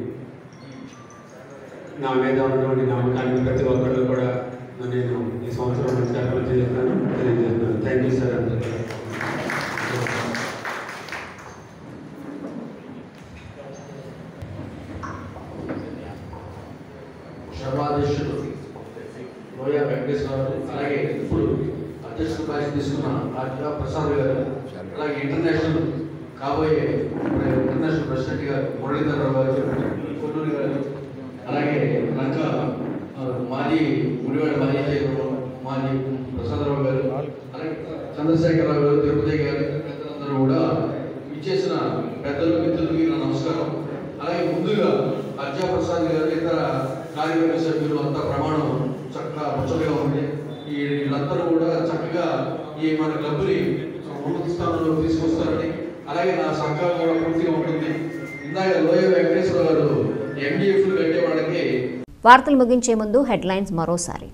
నా మీద ఉన్నటువంటి నమ్మకాన్ని ప్రతి ఒక్కళ్ళు కూడా మరి నేను ఈ సంవత్సరం మంచి కార్యక్రమం చేస్తాను తెలియజేస్తున్నాను థ్యాంక్ యూ సార్ అందరికీ సర్వాధ్యక్షుడు లోయ వెంకటేశ్వర గారు అలాగే ఇప్పుడు అధ్యక్షుడు బాధ్యత తీసుకున్న ఆర్టిగా ప్రసాద్ గారు అలాగే ఇంటర్నేషనల్ కాబోయే ఇప్పుడు ఇంటర్నేషనల్ ప్రెసిడెంట్ గారు మురళీధర్ రావు గారు కొల్లూరి గారు అలాగే లంక ఆ, మాజీ గుడివాడ మాజీ చైర్మన్ మాజీ ప్రసాదరావు గారు అలాగే చంద్రశేఖరరావు గారు తిరుపతి గారు పెద్దలందరూ కూడా ఇచ్చేసిన పెద్దలు మిత్రులకి నా నమస్కారం అలాగే ముందుగా అర్జా ప్రసాద్ గారు ఇతర కార్యవర్గ సభ్యులు అంతా ప్రమాణం చక్కగా ముచ్చటగా ఉంది ఈ వీళ్ళందరూ కూడా చక్కగా ఈ మన క్లబ్ని ఉన్నత స్థానంలో తీసుకొస్తారని అలాగే నా సహకారం కూడా పూర్తిగా ఉంటుంది ఇందాక లోయ వెంకటేశ్వర గారు ఎండిఎఫ్లు కట్టే వాళ్ళకి వార్తలు ముగించే ముందు హెడ్లైన్స్ మరోసారి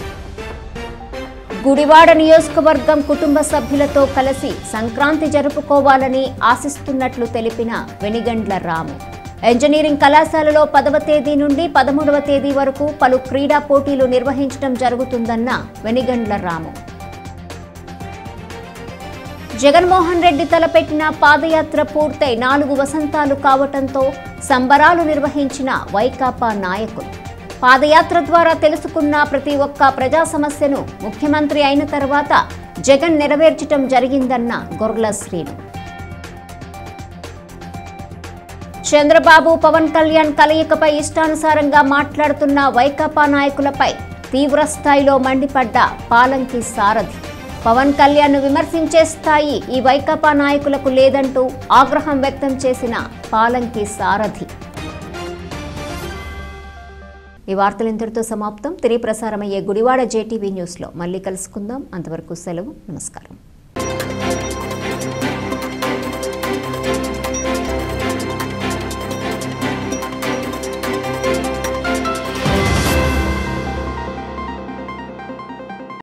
గుడివాడ నియోజకవర్గం కుటుంబ సభ్యులతో కలిసి సంక్రాంతి జరుపుకోవాలని ఆశిస్తున్నట్లు తెలిపిన వెనిగండ్ల రాము ఇంజనీరింగ్ కళాశాలలో పదవ తేదీ నుండి పదమూడవ తేదీ వరకు పలు క్రీడా పోటీలు నిర్వహించడం జరుగుతుందన్న వెనిగండ్ల రాము జగన్మోహన్ రెడ్డి తలపెట్టిన పాదయాత్ర పూర్తయి నాలుగు వసంతాలు కావటంతో సంబరాలు నిర్వహించిన వైకాపా నాయకులు పాదయాత్ర ద్వారా తెలుసుకున్న ప్రతి ఒక్క ప్రజా సమస్యను ముఖ్యమంత్రి అయిన తర్వాత జగన్ నెరవేర్చటం జరిగిందన్న గొర్ల శ్రీను చంద్రబాబు పవన్ కళ్యాణ్ కలయికపై ఇష్టానుసారంగా మాట్లాడుతున్న వైకాపా నాయకులపై తీవ్ర స్థాయిలో మండిపడ్డ పాలంకి సారథి పవన్ కళ్యాణ్ విమర్శించే స్థాయి ఈ వైకాపా నాయకులకు లేదంటూ ఆగ్రహం వ్యక్తం చేసిన పాలంకి సారథి ఈ వార్తలు ఇంతటితో సమాప్తం తిరిగి ప్రసారమయ్యే గుడివాడ జేటీవీ న్యూస్లో మళ్ళీ కలుసుకుందాం అంతవరకు సెలవు నమస్కారం